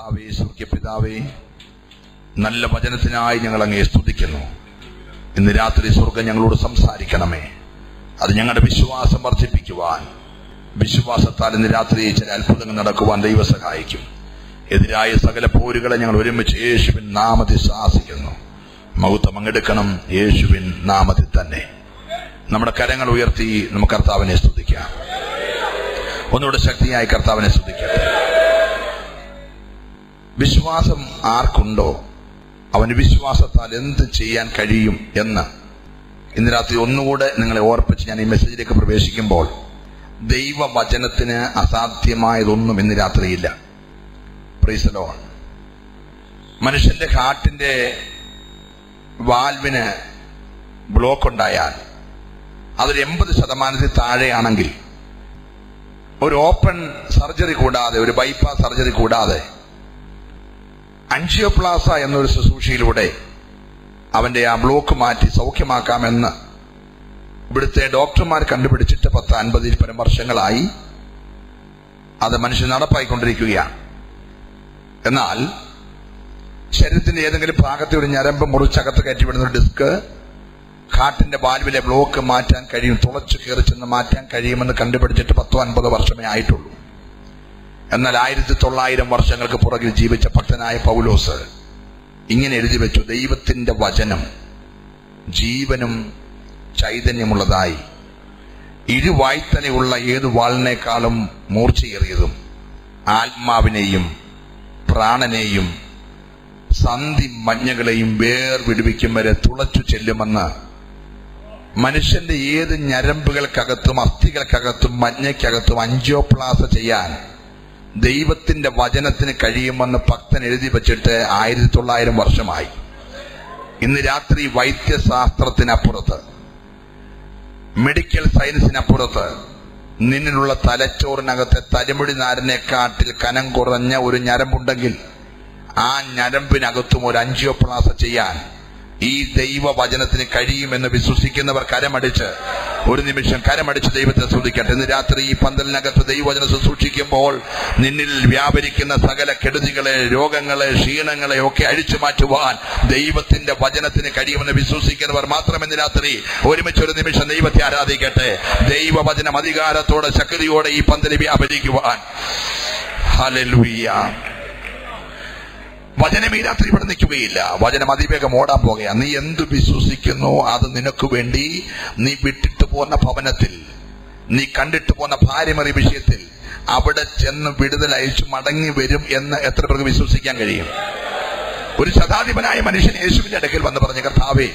കർത്താവേ സ്വർഗ്യ പിതാവേ നല്ല വചനത്തിനായി ഞങ്ങൾ അങ്ങേ സ്തുതിക്കുന്നു ഇന്ന് രാത്രി സ്വർഗം ഞങ്ങളോട് സംസാരിക്കണമേ അത് ഞങ്ങളുടെ വിശ്വാസം വർദ്ധിപ്പിക്കുവാൻ വിശ്വാസത്താൽ ഇന്ന് രാത്രി ചില അത്ഭുതങ്ങൾ നടക്കുവാൻ ദൈവം സഹായിക്കും എതിരായ സകല പോരുകളെ ഞങ്ങൾ ഒരുമിച്ച് യേശുവിൻ നാമത്തിൽ ശാസിക്കുന്നു മഹത്വം അങ്ങെടുക്കണം യേശുവിൻ നാമത്തിൽ തന്നെ നമ്മുടെ കരങ്ങൾ ഉയർത്തി നമുക്ക് കർത്താവിനെ സ്തുതിക്കാം ഒന്നുകൂടെ ശക്തിയായി കർത്താവിനെ സ്തുതിക്കട്ടെ വിശ്വാസം ആർക്കുണ്ടോ അവന് വിശ്വാസത്താൽ എന്ത് ചെയ്യാൻ കഴിയും എന്ന് ഇന്ന് രാത്രി ഒന്നുകൂടെ നിങ്ങളെ ഓർപ്പിച്ച് ഞാൻ ഈ മെസ്സേജിലേക്ക് പ്രവേശിക്കുമ്പോൾ ദൈവവചനത്തിന് അസാധ്യമായതൊന്നും ഇന്ന് രാത്രിയില്ല പ്രീസലോ മനുഷ്യന്റെ ഹാർട്ടിന്റെ വാൽവിന് ബ്ലോക്ക് ഉണ്ടായാൽ അതൊരു എൺപത് ശതമാനത്തിൽ താഴെയാണെങ്കിൽ ഒരു ഓപ്പൺ സർജറി കൂടാതെ ഒരു ബൈപ്പാസ് സർജറി കൂടാതെ അൻജിയോപ്ലാസ എന്നൊരു ശുശ്രൂഷയിലൂടെ അവന്റെ ആ ബ്ലോക്ക് മാറ്റി സൗഖ്യമാക്കാമെന്ന് ഇവിടുത്തെ ഡോക്ടർമാർ കണ്ടുപിടിച്ചിട്ട് പത്ത് അൻപതിൽ പരം വർഷങ്ങളായി അത് മനുഷ്യൻ നടപ്പായിക്കൊണ്ടിരിക്കുകയാണ് എന്നാൽ ശരീരത്തിന്റെ ഏതെങ്കിലും ഭാഗത്തെ ഒരു ഞരമ്പ് മുറിച്ചകത്ത് കയറ്റിവിടുന്ന ഒരു ഡിസ്ക് ഹാർട്ടിന്റെ വാൽവിലെ ബ്ലോക്ക് മാറ്റാൻ കഴിയും തുളച്ചു കയറി ചെന്ന് മാറ്റാൻ കഴിയുമെന്ന് കണ്ടുപിടിച്ചിട്ട് പത്തോ അൻപതോ വർഷമേ ആയിട്ടുള്ളൂ എന്നാൽ ആയിരത്തി തൊള്ളായിരം വർഷങ്ങൾക്ക് പുറകിൽ ജീവിച്ച ഭക്തനായ പൗലോസ് ഇങ്ങനെ എഴുതി വെച്ചു ദൈവത്തിന്റെ വചനം ജീവനും ചൈതന്യമുള്ളതായി ഇരുവായ്ത്തലയുള്ള ഏതു വാളിനേക്കാളും മൂർച്ചയേറിയതും ആത്മാവിനെയും പ്രാണനെയും സന്ധി മഞ്ഞകളെയും വേർവിടുവിക്കും വരെ തുളച്ചു ചെല്ലുമെന്ന് മനുഷ്യന്റെ ഏത് ഞരമ്പുകൾക്കകത്തും അസ്ഥികൾക്കകത്തും മഞ്ഞയ്ക്കകത്തും അഞ്ചോപ്ലാസ ചെയ്യാൻ ദൈവത്തിന്റെ വചനത്തിന് കഴിയുമെന്ന് ഭക്തൻ എഴുതി വച്ചിട്ട് ആയിരത്തി തൊള്ളായിരം വർഷമായി ഇന്ന് രാത്രി വൈദ്യശാസ്ത്രത്തിനപ്പുറത്ത് മെഡിക്കൽ സയൻസിനപ്പുറത്ത് നിന്നിലുള്ള തലച്ചോറിനകത്തെ തലമുടി നാരിനെക്കാട്ടിൽ കനം കുറഞ്ഞ ഒരു ഞരമ്പുണ്ടെങ്കിൽ ആ ഞരമ്പിനകത്തും ഒരു അഞ്ചിയോപ്ലാസ ചെയ്യാൻ ഈ ദൈവവചനത്തിന് കഴിയുമെന്ന് വിശ്വസിക്കുന്നവർ കരമടിച്ച് ഒരു നിമിഷം കരമടിച്ച് ദൈവത്തെ ശ്രദ്ധിക്കട്ടെ ഇന്ന് രാത്രി ഈ പന്തലിനകത്ത് ദൈവവചനം ശുശ്രൂഷിക്കുമ്പോൾ നിന്നിൽ വ്യാപരിക്കുന്ന സകല കെടുതികളെ രോഗങ്ങളെ ക്ഷീണങ്ങളെ ഒക്കെ അഴിച്ചു മാറ്റുവാൻ ദൈവത്തിന്റെ വചനത്തിന് കഴിയുമെന്ന് വിശ്വസിക്കുന്നവർ മാത്രം ഇന്ന് രാത്രി ഒരുമിച്ച് ഒരു നിമിഷം ദൈവത്തെ ആരാധിക്കട്ടെ ദൈവവചനം അധികാരത്തോടെ ശക്തിയോടെ ഈ പന്തല് വ്യാപരിക്കുവാൻ ഹലലുയ്യ വചനം ഈ രാത്രി ഇവിടെ നിൽക്കുകയില്ല വചനം അതിവേഗം ഓടാൻ പോകുകയാണ് നീ എന്ത് വിശ്വസിക്കുന്നു അത് നിനക്ക് വേണ്ടി നീ വിട്ടിട്ട് പോന്ന ഭവനത്തിൽ നീ കണ്ടിട്ട് പോന്ന ഭാര്യമറി വിഷയത്തിൽ അവിടെ ചെന്ന് വിടുതൽ അയച്ചു മടങ്ങി വരും എന്ന് എത്ര പേർക്ക് വിശ്വസിക്കാൻ കഴിയും ഒരു ശതാധിപനായ മനുഷ്യൻ യേശുവിന്റെ അടുക്കൽ വന്ന് പറഞ്ഞ കർത്താവേ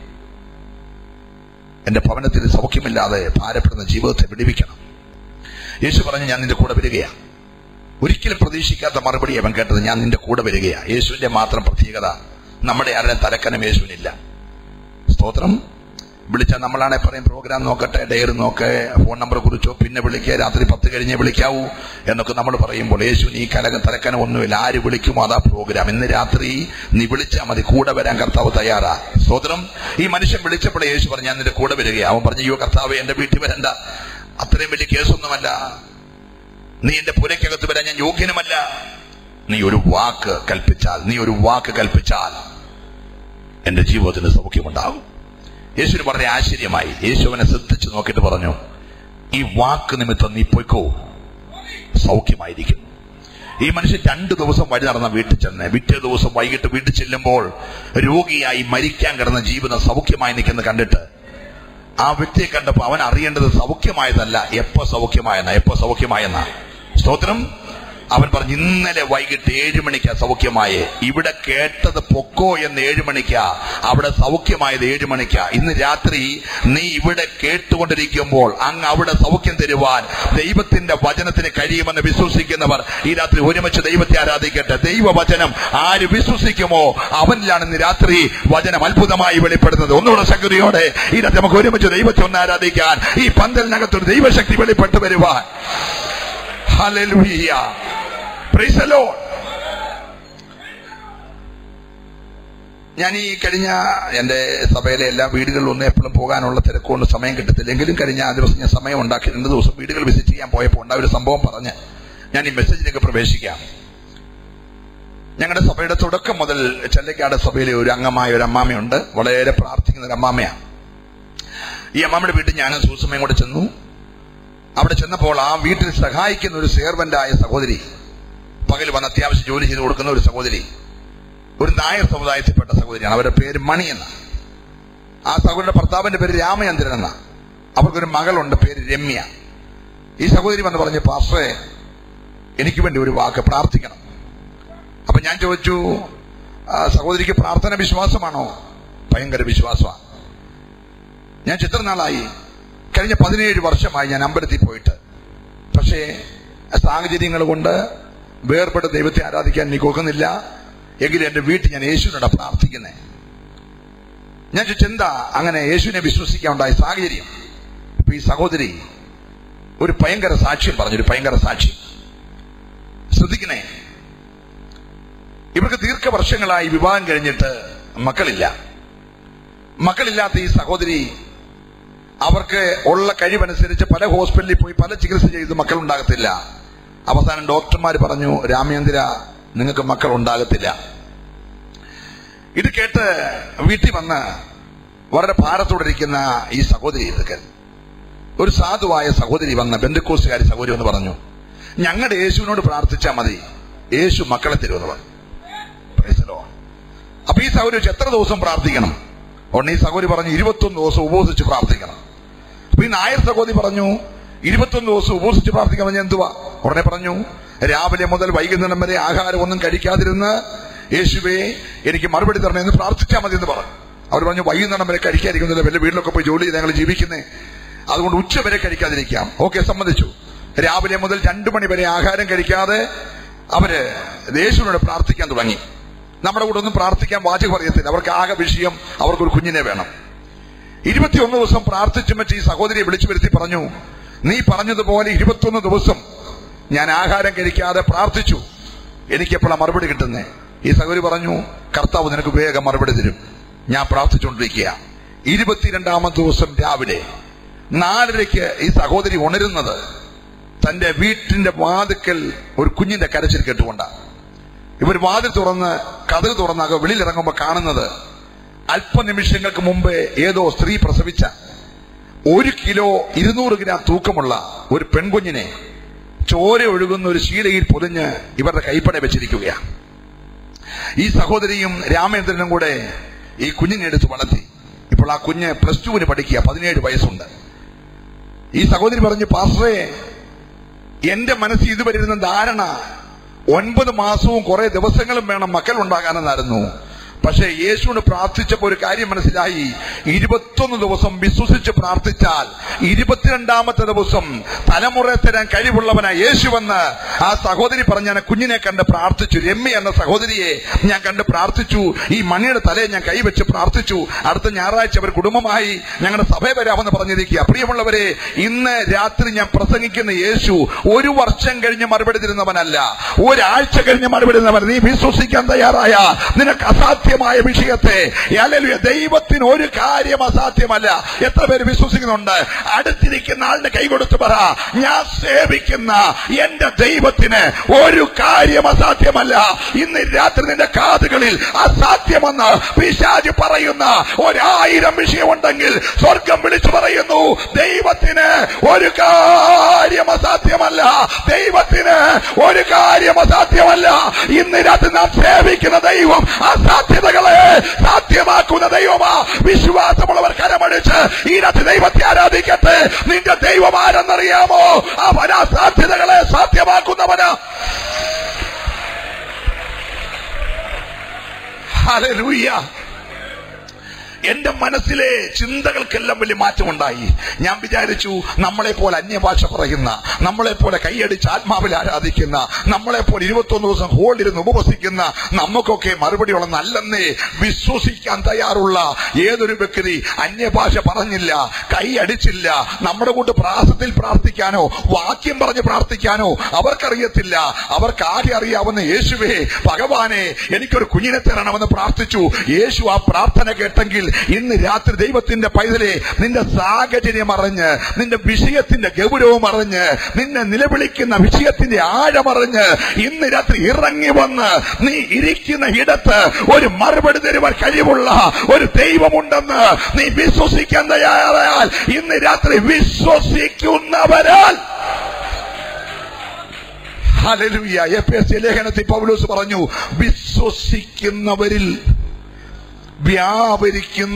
എന്റെ ഭവനത്തിൽ സൗഖ്യമില്ലാതെ ഭാരപ്പെടുന്ന ജീവിതത്തെ വിടിവിക്കണം യേശു പറഞ്ഞു ഞാൻ നിന്റെ കൂടെ വരികയാണ് ഒരിക്കലും പ്രതീക്ഷിക്കാത്ത മറുപടി അവൻ കേട്ടത് ഞാൻ നിന്റെ കൂടെ വരികയാ യേശുവിന്റെ മാത്രം പ്രത്യേകത നമ്മുടെ ആരുടെ തലക്കനം യേശുവിനില്ല സ്തോത്രം വിളിച്ചാൽ നമ്മളാണെ പറയും പ്രോഗ്രാം നോക്കട്ടെ ഡയറി നോക്കെ ഫോൺ നമ്പർ കുറിച്ചോ പിന്നെ വിളിക്കുക രാത്രി പത്ത് കഴിഞ്ഞേ വിളിക്കാവൂ എന്നൊക്കെ നമ്മൾ പറയുമ്പോൾ യേശുവിന് ഈ കലകം തലക്കനം ഒന്നുമില്ല ആര് വിളിക്കുമോ അതാ പ്രോഗ്രാം ഇന്ന് രാത്രി നീ വിളിച്ചാൽ മതി കൂടെ വരാൻ കർത്താവ് തയ്യാറാ സ്തോത്രം ഈ മനുഷ്യൻ വിളിച്ചപ്പോൾ യേശു പറഞ്ഞു ഞാൻ നിന്റെ കൂടെ വരികയാ അവൻ പറഞ്ഞു അയ്യോ കർത്താവ് എന്റെ വീട്ടിൽ വരണ്ട അത്രയും വലിയ കേസൊന്നുമല്ല നീ എന്റെ പുരയ്ക്കകത്ത് വരാൻ ഞാൻ യോഗ്യനുമല്ല നീ ഒരു വാക്ക് കൽപ്പിച്ചാൽ നീ ഒരു വാക്ക് കൽപ്പിച്ചാൽ എന്റെ ജീവിതത്തിന് സൗഖ്യമുണ്ടാകും യേശുവിന് വളരെ ആശ്ചര്യമായി യേശു അവനെ ശ്രദ്ധിച്ചു നോക്കിയിട്ട് പറഞ്ഞു ഈ വാക്ക് നിമിത്തം നീ പൊയ്ക്കോ സൗഖ്യമായിരിക്കും ഈ മനുഷ്യൻ രണ്ടു ദിവസം വഴി നടന്ന വീട്ടിൽ ചെന്ന് പിറ്റേ ദിവസം വൈകിട്ട് വീട്ടിൽ ചെല്ലുമ്പോൾ രോഗിയായി മരിക്കാൻ കിടന്ന ജീവിതം സൗഖ്യമായി നിൽക്കുന്ന കണ്ടിട്ട് ആ വ്യക്തിയെ കണ്ടപ്പോൾ അവൻ അറിയേണ്ടത് സൗഖ്യമായതല്ല എപ്പോ സൗഖ്യമായെന്ന എപ്പോ സൗഖ്യമായെന്ന സ്തോത്രം അവൻ പറഞ്ഞു ഇന്നലെ വൈകിട്ട് ഏഴു മണിക്കാ സൗഖ്യമായേ ഇവിടെ കേട്ടത് പൊക്കോ എന്ന് ഏഴു മണിക്കാ അവിടെ സൗഖ്യമായത് ഏഴു മണിക്കാ ഇന്ന് രാത്രി നീ ഇവിടെ കേട്ടുകൊണ്ടിരിക്കുമ്പോൾ അങ്ങ് അവിടെ സൗഖ്യം തരുവാൻ ദൈവത്തിന്റെ വചനത്തിന് കഴിയുമെന്ന് വിശ്വസിക്കുന്നവർ ഈ രാത്രി ഒരുമിച്ച് ദൈവത്തെ ആരാധിക്കട്ടെ ദൈവവചനം ആര് വിശ്വസിക്കുമോ അവനിലാണ് ഇന്ന് രാത്രി വചനം അത്ഭുതമായി വെളിപ്പെടുന്നത് ഒന്നുകൂടെ ശക്തിയോടെ ഈ രാത്രി നമുക്ക് ഒരുമിച്ച് ദൈവത്തെ ഒന്ന് ആരാധിക്കാൻ ഈ പന്തലിനകത്തൊരു ദൈവശക്തി വെളിപ്പെട്ടു വരുവാൻ ഹല്ലേലൂയ പ്രൈസ് ദി ലോർഡ് ഞാൻ ഈ കഴിഞ്ഞ എന്റെ സഭയിലെ എല്ലാ വീടുകളിലൊന്നും എപ്പോഴും പോകാനുള്ള തിരക്കുകൊണ്ട് സമയം കിട്ടത്തില്ല എങ്കിലും കഴിഞ്ഞ ആ ദിവസം ഞാൻ സമയം ഉണ്ടാക്കി രണ്ട് ദിവസം വീടുകൾ വിസിറ്റ് ചെയ്യാൻ പോയപ്പോൾ ഉണ്ടായ ഒരു സംഭവം പറഞ്ഞ് ഞാൻ ഈ മെസ്സേജിലേക്ക് പ്രവേശിക്കാം ഞങ്ങളുടെ സഭയുടെ തുടക്കം മുതൽ ചെല്ലക്കാട് സഭയിലെ ഒരു അംഗമായ ഒരു അമ്മാമയുണ്ട് വളരെ പ്രാർത്ഥിക്കുന്ന ഒരു അമ്മാമയാണ് ഈ അമ്മാമ്മയുടെ വീട്ടിൽ ഞാനും സൂസമ്മയും കൂടെ ചെന്നു അവിടെ ചെന്നപ്പോൾ ആ വീട്ടിൽ സഹായിക്കുന്ന ഒരു സേർവന്റായ സഹോദരി പകൽ വന്ന് അത്യാവശ്യം ജോലി ചെയ്ത് കൊടുക്കുന്ന ഒരു സഹോദരി ഒരു നായർ സമുദായത്തിൽപ്പെട്ട സഹോദരിയാണ് അവരുടെ പേര് മണി എന്ന ആ സഹോദരിയുടെ ഭർത്താവിന്റെ പേര് രാമചന്ദ്രൻ എന്ന അവർക്കൊരു മകളുണ്ട് പേര് രമ്യ ഈ സഹോദരി വന്ന് പറഞ്ഞു പാസ്റ്ററെ എനിക്ക് വേണ്ടി ഒരു വാക്ക് പ്രാർത്ഥിക്കണം അപ്പൊ ഞാൻ ചോദിച്ചു "ആ, സഹോദരിക്ക് പ്രാർത്ഥന വിശ്വാസമാണോ ഭയങ്കര വിശ്വാസമാണ് ഞാൻ ചിത്ര നാളായി കഴിഞ്ഞ പതിനേഴ് വർഷമായി ഞാൻ അമ്പലത്തിൽ പോയിട്ട് പക്ഷേ സാഹചര്യങ്ങൾ കൊണ്ട് വേർപെട്ട ദൈവത്തെ ആരാധിക്കാൻ എനിക്ക് ഒക്കുന്നില്ല എങ്കിലും എന്റെ വീട്ടിൽ ഞാൻ യേശുവിനോട് പ്രാർത്ഥിക്കുന്നേ ഞാൻ ചോദിച്ചു എന്താ അങ്ങനെ യേശുവിനെ വിശ്വസിക്കാൻ ഉണ്ടായ സാഹചര്യം ഇപ്പൊ ഈ സഹോദരി ഒരു ഭയങ്കര സാക്ഷ്യം പറഞ്ഞു ഒരു ഭയങ്കര സാക്ഷ്യം ശ്രദ്ധിക്കണേ ഇവർക്ക് ദീർഘവർഷങ്ങളായി വിവാഹം കഴിഞ്ഞിട്ട് മക്കളില്ല മക്കളില്ലാത്ത ഈ സഹോദരി അവർക്ക് ഉള്ള കഴിവനുസരിച്ച് പല ഹോസ്പിറ്റലിൽ പോയി പല ചികിത്സ ചെയ്ത് മക്കൾ ഉണ്ടാകത്തില്ല അവസാനം ഡോക്ടർമാർ പറഞ്ഞു രാമേന്ദ്ര നിങ്ങൾക്ക് മക്കൾ ഉണ്ടാകത്തില്ല ഇത് കേട്ട് വീട്ടിൽ വന്ന് വളരെ ഭാരത്തോടെ ഇരിക്കുന്ന ഈ സഹോദരി ഇതൊക്കെ ഒരു സാധുവായ സഹോദരി വന്ന ബന്ധുക്കോസുകാരി സഹോദരി എന്ന് പറഞ്ഞു ഞങ്ങളുടെ യേശുവിനോട് പ്രാർത്ഥിച്ചാൽ മതി യേശു മക്കളെ തരുമെന്ന് പറഞ്ഞു Praise the Lord. അപ്പൊ ഈ സഹോദരി ചോദിച്ചു, എത്ര ദിവസം പ്രാർത്ഥിക്കണം ഉടനെ ഈ സഹോദരി പറഞ്ഞു ഇരുപത്തൊന്ന് ദിവസം ഉപവസിച്ച് പ്രാർത്ഥിക്കണം അപ്പൊ ഈ നായർ സഹോദരി പറഞ്ഞു ഇരുപത്തൊന്ന് ദിവസം ഉപവസിച്ച് പ്രാർത്ഥിക്കാൻ പറഞ്ഞാൽ എന്തുവാ ഉടനെ പറഞ്ഞു രാവിലെ മുതൽ വൈകുന്നേരം വരെ ആഹാരം ഒന്നും കഴിക്കാതിരുന്ന് യേശുവേ എനിക്ക് മറുപടി തരണേ എന്ന് പ്രാർത്ഥിച്ചാൽ മതി എന്ന് പറഞ്ഞു അവർ പറഞ്ഞു വൈകുന്നേരം വരെ കഴിക്കാതിരിക്കുന്നില്ല വല്ല വീട്ടിലൊക്കെ പോയി ജോലി ചെയ്ത് ഞങ്ങൾ ജീവിക്കുന്നേ അതുകൊണ്ട് ഉച്ച വരെ കഴിക്കാതിരിക്കാം ഓക്കെ സമ്മതിച്ചു രാവിലെ മുതൽ രണ്ടു മണി വരെ ആഹാരം കഴിക്കാതെ അവര് യേശുവിനോട് പ്രാർത്ഥിക്കാൻ തുടങ്ങി നമ്മുടെ കൂടെ ഒന്നും പ്രാർത്ഥിക്കാൻ വാചകം അറിയത്തില്ല അവർക്ക് ആകെ വിഷയം അവർക്കൊരു കുഞ്ഞിനെ വേണം ഇരുപത്തിയൊന്ന് ദിവസം പ്രാർത്ഥിച്ചു വെച്ച് ഈ സഹോദരിയെ വിളിച്ചു വരുത്തി പറഞ്ഞു നീ പറഞ്ഞതുപോലെ ഇരുപത്തിയൊന്ന് ദിവസം ഞാൻ ആഹാരം കഴിക്കാതെ പ്രാർത്ഥിച്ചു എനിക്ക് എപ്പോഴാണ് മറുപടി കിട്ടുന്നേ ഈ സഹോദരി പറഞ്ഞു കർത്താവ് നിനക്ക് വേഗം മറുപടി തരും ഞാൻ പ്രാർത്ഥിച്ചുകൊണ്ടിരിക്കുക ഇരുപത്തിരണ്ടാമത്തെ ദിവസം രാവിലെ നാലരയ്ക്ക് ഈ സഹോദരി ഉണരുന്നത് തന്റെ വീട്ടിന്റെ വാതിക്കൽ ഒരു കുഞ്ഞിന്റെ കരച്ചിൽ കേട്ടുകൊണ്ടാണ് ഇവർ വാതിൽ തുറന്ന് കഥക് തുറന്നാകെ വെളിയിലിറങ്ങുമ്പോൾ കാണുന്നത് അല്പനിമിഷങ്ങൾക്ക് മുമ്പ് ഏതോ സ്ത്രീ പ്രസവിച്ച ഒരു കിലോ ഇരുന്നൂറ് ഗ്രാം തൂക്കമുള്ള ഒരു പെൺകുഞ്ഞിനെ ചോര ഒഴുകുന്ന ഒരു ശീലയിൽ പൊതിഞ്ഞ് ഇവരുടെ കൈപ്പട വെച്ചിരിക്കുകയാണ് ഈ സഹോദരിയും രാമേന്ദ്രനും കൂടെ ഈ കുഞ്ഞിനെ എടുത്ത് വളർത്തി ഇപ്പോൾ ആ കുഞ്ഞ് പ്ലസ് ടുവിന് പഠിക്കുക പതിനേഴ് വയസ്സുണ്ട് ഈ സഹോദരി പറഞ്ഞു പാസ്റ്ററേ എന്റെ മനസ്സിൽ ഇതുവരെ ഇരുന്ന ധാരണ ഒൻപത് മാസവും കുറെ ദിവസങ്ങളും വേണം മക്കൾ ഉണ്ടാകാനെന്നായിരുന്നു പക്ഷെ യേശുവിന് പ്രാർത്ഥിച്ചപ്പോൾ ഒരു കാര്യം മനസ്സിലായി ഇരുപത്തൊന്ന് ദിവസം വിശ്വസിച്ച് പ്രാർത്ഥിച്ചാൽ ഇരുപത്തിരണ്ടാമത്തെ ദിവസം തലമുറ തരാൻ കഴിവുള്ളവനായ യേശുവെന്ന് ആ സഹോദരി പറഞ്ഞ ഞാൻ കുഞ്ഞിനെ കണ്ട് പ്രാർത്ഥിച്ചു രമ്യ എന്ന സഹോദരിയെ ഞാൻ കണ്ട് പ്രാർത്ഥിച്ചു ഈ മണിയുടെ തലയെ ഞാൻ കൈവച്ച് പ്രാർത്ഥിച്ചു അടുത്ത ഞായറാഴ്ച അവർ കുടുംബമായി ഞങ്ങളുടെ സഭയെ വരാമെന്ന് പറഞ്ഞിരിക്കുക പ്രിയമുള്ളവരെ ഇന്ന് രാത്രി ഞാൻ പ്രസംഗിക്കുന്ന യേശു ഒരു വർഷം കഴിഞ്ഞ് മറുപടി തരുന്നവനല്ല ഒരാഴ്ച കഴിഞ്ഞ് മറുപടി തരുന്നവൻ നീ വിശ്വസിക്കാൻ തയ്യാറായ നിനക്ക് അസാധ്യമായ വിഷയത്തെ ഹല്ലേലൂയ ദൈവത്തിന് ഒരു കാര്യം അസാധ്യമല്ല എത്ര പേര് വിശ്വസിക്കുന്നുണ്ട് അടുത്തിരിക്കുന്ന ആളിന്റെ കൈ കൊടുത്ത് പറ ഞാൻ സേവിക്കുന്ന എന്റെ ദൈവത്തിന് ഒരു കാര്യം അസാധ്യമല്ല ഇന്ന് രാത്രി നിന്റെ കാതുകളിൽ അസാധ്യമെന്ന് പിശാജ് പറയുന്ന ഒരായിരം വിഷയമുണ്ടെങ്കിൽ സ്വർഗം വിളിച്ചു പറയുന്നു ദൈവത്തിന് ഒരു കാര്യം അസാധ്യമല്ല ദൈവത്തിന് ഒരു കാര്യം അസാധ്യമല്ല ഇന്ന് രാത്രി നാം സേവിക്കുന്ന ദൈവം അസാധ്യതകളെ സാധ്യമാക്കുന്ന ദൈവമാ വിശ്വാസമുള്ളവർ കരമടിച്ച് ഈ രാത്രി ദൈവത്തെ ആരാധിക്കട്ടെ നിന്റെ ദൈവം ആരെന്നറിയാമോ അവൻ അസാധ്യതകളെ സാധ്യമാക്കുന്നവന് ഹല്ലേലൂയ എന്റെ മനസ്സിലെ ചിന്തകൾക്കെല്ലാം വലിയ മാറ്റമുണ്ടായി ഞാൻ വിചാരിച്ചു നമ്മളെ പോലെ അന്യഭാഷ പറയുന്ന നമ്മളെ പോലെ കൈയടിച്ച് ആത്മാവിൽ ആരാധിക്കുന്ന നമ്മളെ പോലെ ഇരുപത്തൊന്ന് ദിവസം ഹോളിരുന്ന് ഉപവസിക്കുന്ന നമുക്കൊക്കെ മറുപടിയുള്ള നല്ലെന്നേ വിശ്വസിക്കാൻ തയ്യാറുള്ള ഏതൊരു വ്യക്തി അന്യഭാഷ പറഞ്ഞില്ല കൈയടിച്ചില്ല നമ്മുടെ കൂട്ട് പ്രാസത്തിൽ പ്രാർത്ഥിക്കാനോ വാക്യം പറഞ്ഞ് പ്രാർത്ഥിക്കാനോ അവർക്കറിയത്തില്ല അവർക്ക് ആകെ അറിയാവുന്ന യേശുവേ ഭഗവാനെ എനിക്കൊരു കുഞ്ഞിനെ തരണമെന്ന് പ്രാർത്ഥിച്ചു യേശു ആ പ്രാർത്ഥന കേട്ടെങ്കിൽ ഇന്ന് രാത്രി ദൈവത്തിന്റെ പൈതലെ നിന്റെ സാഹചര്യം അറിഞ്ഞ് നിന്റെ വിഷയത്തിന്റെ ഗൗരവം അറിഞ്ഞ് നിന്നെ നിലവിളിക്കുന്ന വിഷയത്തിന്റെ ആഴമറിഞ്ഞ് ഇന്ന് രാത്രി ഇറങ്ങി വന്ന് നീ ഇരിക്കുന്ന ഇടത്ത് ഒരു മറുപടി തരുവാൻ കഴിവുള്ള ഒരു ദൈവമുണ്ടെന്ന് നീ വിശ്വസിക്കാൻ തയ്യാറായാൽ ഇന്ന് രാത്രി വിശ്വസിക്കുന്നവരാൽ ഹല്ലേലൂയ എഫേസ്യ ലേഖനത്തിൽ പൗലോസ് പറഞ്ഞു വിശ്വസിക്കുന്നവരിൽ വ്യാപരിക്കുന്ന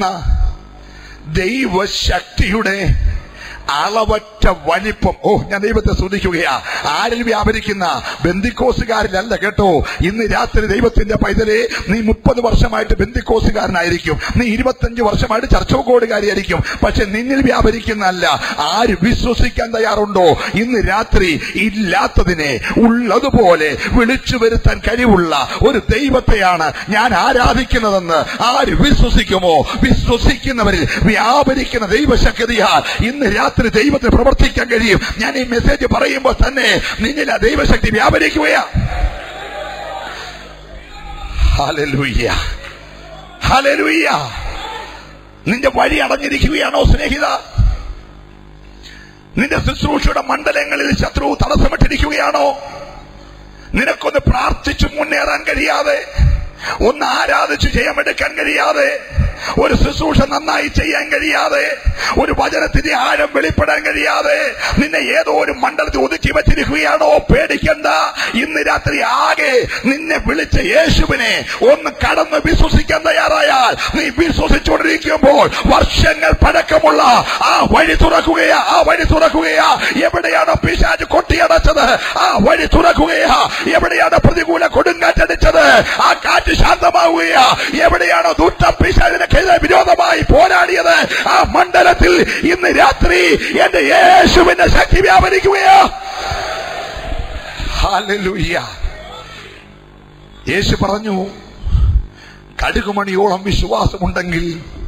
ദൈവശക്തിയുടെ അളവറ്റ വലിപ്പം ഓ ഞാൻ ദൈവത്തെ ശ്രദ്ധിക്കുകയാ ആരിൽ വ്യാപരിക്കുന്ന ബന്ദിക്കോസുകാരിലല്ല കേട്ടോ ഇന്ന് രാത്രി ദൈവത്തിന്റെ പൈതലെ നീ മുപ്പത് വർഷമായിട്ട് ബന്ദിക്കോസുകാരനായിരിക്കും നീ ഇരുപത്തഞ്ച് വർഷമായിട്ട് ചർച്ചോക്കോടുകാരിയായിരിക്കും പക്ഷെ നിന്നിൽ വ്യാപരിക്കുന്നല്ല ആര് വിശ്വസിക്കാൻ തയ്യാറുണ്ടോ ഇന്ന് രാത്രി ഇല്ലാത്തതിനെ ഉള്ളതുപോലെ വിളിച്ചു വരുത്താൻ കഴിവുള്ള ഒരു ദൈവത്തെയാണ് ഞാൻ ആരാധിക്കുന്നതെന്ന് ആര് വിശ്വസിക്കുമോ വിശ്വസിക്കുന്നവരിൽ വ്യാപരിക്കുന്ന ദൈവശക്തിയാൽ ഇന്ന് രാത്രി ദൈവത്തിന് പ്രവർത്തിക്കാൻ കഴിയും ഞാൻ ഈ മെസ്സേജ് പറയുമ്പോൾ തന്നെ നിന്നിൽ ആ ദൈവശക്തി വ്യാപരിക്കുകയാ ഹല്ലേലൂയ്യ ഹല്ലേലൂയ്യ നിന്റെ വഴി അടഞ്ഞിരിക്കുകയാണോ സ്നേഹിത നിന്റെ ശുശ്രൂഷയുടെ മണ്ഡലങ്ങളിൽ ശത്രു തടസ്സമിട്ടിരിക്കുകയാണോ നിനക്കൊന്ന് പ്രാർത്ഥിച്ചു മുന്നേറാൻ കഴിയാതെ ഒന്ന് ആരാധിച്ചു ജയമെടുക്കാൻ കഴിയാതെ ഒരു ശുശ്രൂഷ നന്നായി ചെയ്യാൻ കഴിയാതെ ഒരു വചനത്തിന്റെ ആഴം വെളിപ്പെടാൻ കഴിയാതെ നിന്നെ ഏതോ ഒരു മണ്ഡലത്തിൽ ഒതുക്കി വെച്ചിരിക്കുകയാണോ പേടിക്കണ്ട ഇന്ന് രാത്രി ആകെ നിന്നെ വിളിച്ച യേശുവിനെ ഒന്ന് കടന്ന് വിശ്വസിക്കാൻ തയ്യാറായാൽ നീ വിശ്വസിച്ചുകൊണ്ടിരിക്കുമ്പോൾ വർഷങ്ങൾ പഴക്കമുള്ള ആ വഴി തുറക്കുകയാ ആ വഴി തുറക്കുകയാ എവിടെയാണോ പിശാജ് കൊട്ടിയടച്ചത് ആ വഴി തുറക്കുകയാ എവിടെയാണ് പ്രതികൂല കൊടുങ്കാറ്റടിച്ചത് ആ കാറ്റ് ശാന്തമാവുകയാ എവിടെയാണോ ദുഷ്ട പിശാചിനെതിരെ വിരോധമായി പോരാടിയത് ആ മണ്ഡലത്തിൽ ഇന്ന് രാത്രി എന്റെ യേശുവിന്റെ ശക്തി വ്യാപരിക്കുകയാ ഹല്ലേലൂയ യേശു പറഞ്ഞു കടുകുമണിയോളം വിശ്വാസമുണ്ടെങ്കിൽ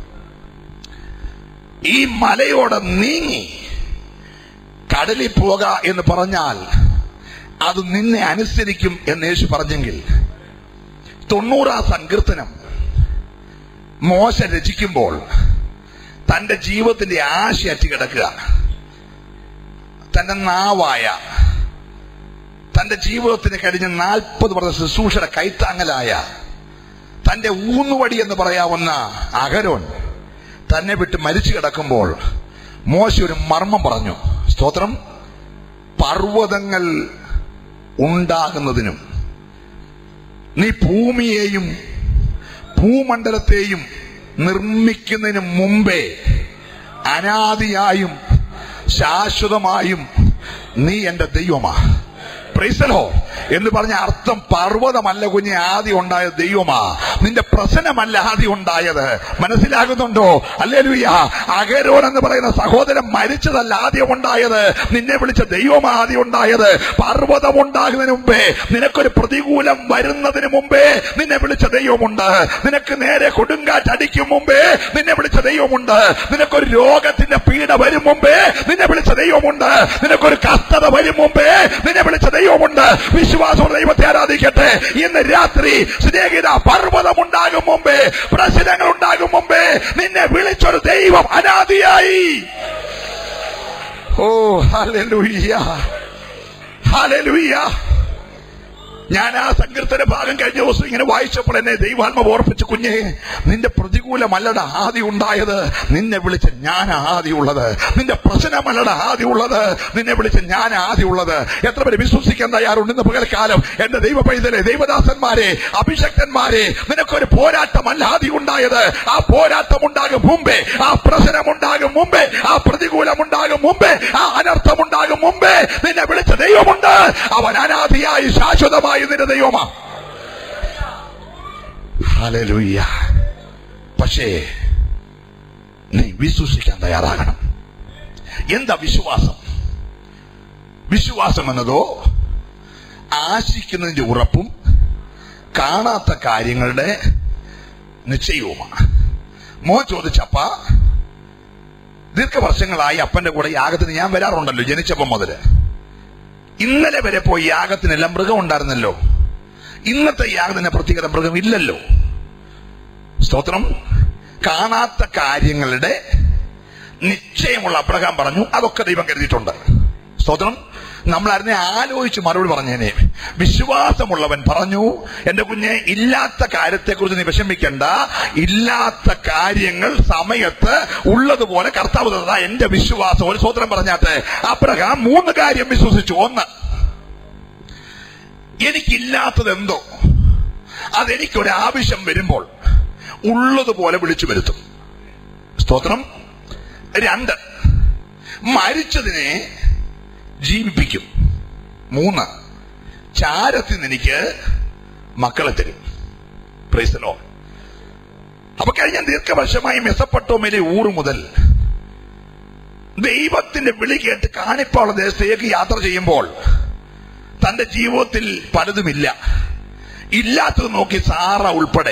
ഈ മലയോട് നീങ്ങി കടലിൽ പോക എന്ന് പറഞ്ഞാൽ അത് നിന്നെ അനുസരിക്കും എന്ന് യേശു പറഞ്ഞെങ്കിൽ തൊണ്ണൂറാം സങ്കീർത്തനം മോശ രചിക്കുമ്പോൾ തന്റെ ജീവിതത്തിന്റെ ആശ അറ്റുകിടക്കുക തന്റെ നാവായ തന്റെ ജീവിതത്തിന് കഴിഞ്ഞ നാൽപ്പത് വർഷ ശുശ്രൂഷയുടെ കൈത്താങ്ങലായ തന്റെ ഊന്നുവടി എന്ന് പറയാവുന്ന അകരോൻ തന്നെ വിട്ട് മരിച്ചു കിടക്കുമ്പോൾ മോശ ഒരു മർമ്മം പറഞ്ഞു സ്തോത്രം പർവ്വതങ്ങൾ ഉണ്ടാകുന്നതിനും നീ ഭൂമിയെയും ഭൂമണ്ഡലത്തെയും നിർമ്മിക്കുന്നതിന് മുമ്പേ അനാദിയായും ശാശ്വതമായും നീ എന്റെ ദൈവമാ പ്രൈസലോ എന്ന് പറഞ്ഞ അർത്ഥം പർവ്വതമല്ല കുഞ്ഞെ ആദ്യം ഉണ്ടായ ദൈവമാ നിന്റെ പ്രശ്നമല്ല ആദ്യം ഉണ്ടായത് മനസ്സിലാകുന്നുണ്ടോ അല്ലേലുയ്യ അകരോൻ എന്ന് പറയുന്ന സഹോദരൻ മരിച്ചതല്ല ആദ്യം ഉണ്ടായത് നിന്നെ വിളിച്ച ദൈവമാ ആദ്യം ഉണ്ടായത് പർവ്വതം ഉണ്ടാകുന്നതിന് മുമ്പേ നിനക്കൊരു പ്രതികൂലം വരുന്നതിന് മുമ്പേ നിന്നെ വിളിച്ച ദൈവമുണ്ട് നിനക്ക് നേരെ കൊടുങ്കാറ്റ് അടിക്കും മുമ്പേ നിന്നെ വിളിച്ച ദൈവമുണ്ട് നിനക്കൊരു രോഗത്തിന്റെ പീഡ വരും മുമ്പേ നിന്നെ വിളിച്ച ദൈവമുണ്ട് നിനക്കൊരു കഷ്ടത വരും മുമ്പേ നിന്നെ വിളിച്ച ദൈവമുണ്ട് വിശ്വാസം ദൈവത്തെ ആരാധിക്കട്ടെ ഇന്ന് രാത്രി സ്നേഹിത പർവ്വതം ഉണ്ടാകും മുമ്പേ പ്രശ്നങ്ങൾ ഉണ്ടാകും മുമ്പേ നിന്നെ വിളിച്ചൊരു ദൈവം അനാദിയായി ഓ ഹല്ലേലൂയ ഹല്ലേലൂയ ഞാൻ ആ സങ്കീർത്തന ഭാഗം കഴിഞ്ഞ ദിവസം ഇങ്ങനെ വായിച്ചപ്പോൾ എന്നെ ദൈവാത്മ ഓർപ്പിച്ചു കുഞ്ഞെ നിന്റെ പ്രതികൂലമല്ലട ആദ്യം ഉണ്ടായത് നിന്നെ വിളിച്ച ഞാൻ ആദ്യം ഉള്ളത് നിന്റെ പ്രശ്നമല്ലട ആദ്യം ഉള്ളത് നിന്നെ വിളിച്ച ഞാൻ ആദ്യം ഉള്ളത് എത്ര പേര് വിശ്വസിക്കാൻ തയ്യാറുണ്ട് ഇന്ന് പകൽക്കാലം എന്റെ ദൈവ പൈതലെ ദൈവദാസന്മാരെ അഭിഷക്തന്മാരെ നിനക്കൊരു പോരാട്ടമല്ല ആദ്യം ഉണ്ടായത് ആ പോരാട്ടം ഉണ്ടാകും മുമ്പേ ആ പ്രശ്നം ഉണ്ടാകും മുമ്പേ ആ പ്രതികൂലം ഉണ്ടാകും മുമ്പേ ആ അനർത്ഥം ഉണ്ടാകും മുമ്പേ നിന്നെ വിളിച്ച ദൈവമുണ്ട് അവൻ അനാദിയായി ശാശ്വതമായി നിന്റെ ദൈവമാ ഹല്ലേലൂയ പക്ഷേ നീ വിശ്വസിക്കാൻ തയ്യാറാകണം എന്താ വിശ്വാസം വിശ്വാസം എന്നതോ ആശിക്കുന്നതിന്റെ ഉറപ്പും കാണാത്ത കാര്യങ്ങളുടെ നിശ്ചയവുമാണ് മോൻ ചോദിച്ചപ്പ ദീർഘവർഷങ്ങളായി അപ്പന്റെ കൂടെ യാഗത്തിന് ഞാൻ വരാറുണ്ടല്ലോ ജനിച്ചപ്പം മുതല് ഇന്നലെ വരെ പോയി യാഗത്തിനെല്ലാം മൃഗം ഉണ്ടായിരുന്നല്ലോ ഇന്നത്തെ യാഗത്തിന് പ്രത്യേകത മൃഗം ഇല്ലല്ലോ സ്തോത്രം കാണാത്ത കാര്യങ്ങളുടെ നിശ്ചയമുള്ള അബ്രഹാം പറഞ്ഞു അതൊക്കെ ദൈവം കരുതിയിട്ടുണ്ട് സ്തോത്രം നമ്മൾ അതിനെ ആലോചിച്ച് മറുപടി പറഞ്ഞേനെ വിശ്വാസമുള്ളവൻ പറഞ്ഞു എന്റെ കുഞ്ഞെ ഇല്ലാത്ത കാര്യത്തെക്കുറിച്ച് നീ വിഷമിക്കണ്ട ഇല്ലാത്ത കാര്യങ്ങൾ സമയത്ത് ഉള്ളതുപോലെ കർത്താവ് തന്നതാ എന്റെ വിശ്വാസം ഒരു സ്വതന്ത്രം പറഞ്ഞാട്ടെ അബ്രഹാം മൂന്ന് കാര്യം വിശ്വസിച്ചു ഒന്ന് എനിക്കില്ലാത്തത് എന്തോ അതെനിക്കൊരു ആവശ്യം വരുമ്പോൾ ഉള്ളതുപോലെ വിളിച്ചു വരുത്തും സ്തോത്രം രണ്ട് മരിച്ചതിനെ ജീവിപ്പിക്കും മൂന്ന് ചാരത്തിൽ നിന്ന് എനിക്ക് മക്കളെ തരും പ്രൈസലോ അപ്പൊ കഴിഞ്ഞ ദീർഘവർഷമായി മെസ്സപ്പെട്ടോമയിലെ ഊറ് മുതൽ ദൈവത്തിന്റെ വിളി കേട്ട് കാണിപ്പാള ദേശത്തേക്ക് യാത്ര ചെയ്യുമ്പോൾ തന്റെ ജീവിതത്തിൽ പലതുമില്ല ഇല്ലാത്തത് നോക്കി സാറ ഉൾപ്പെടെ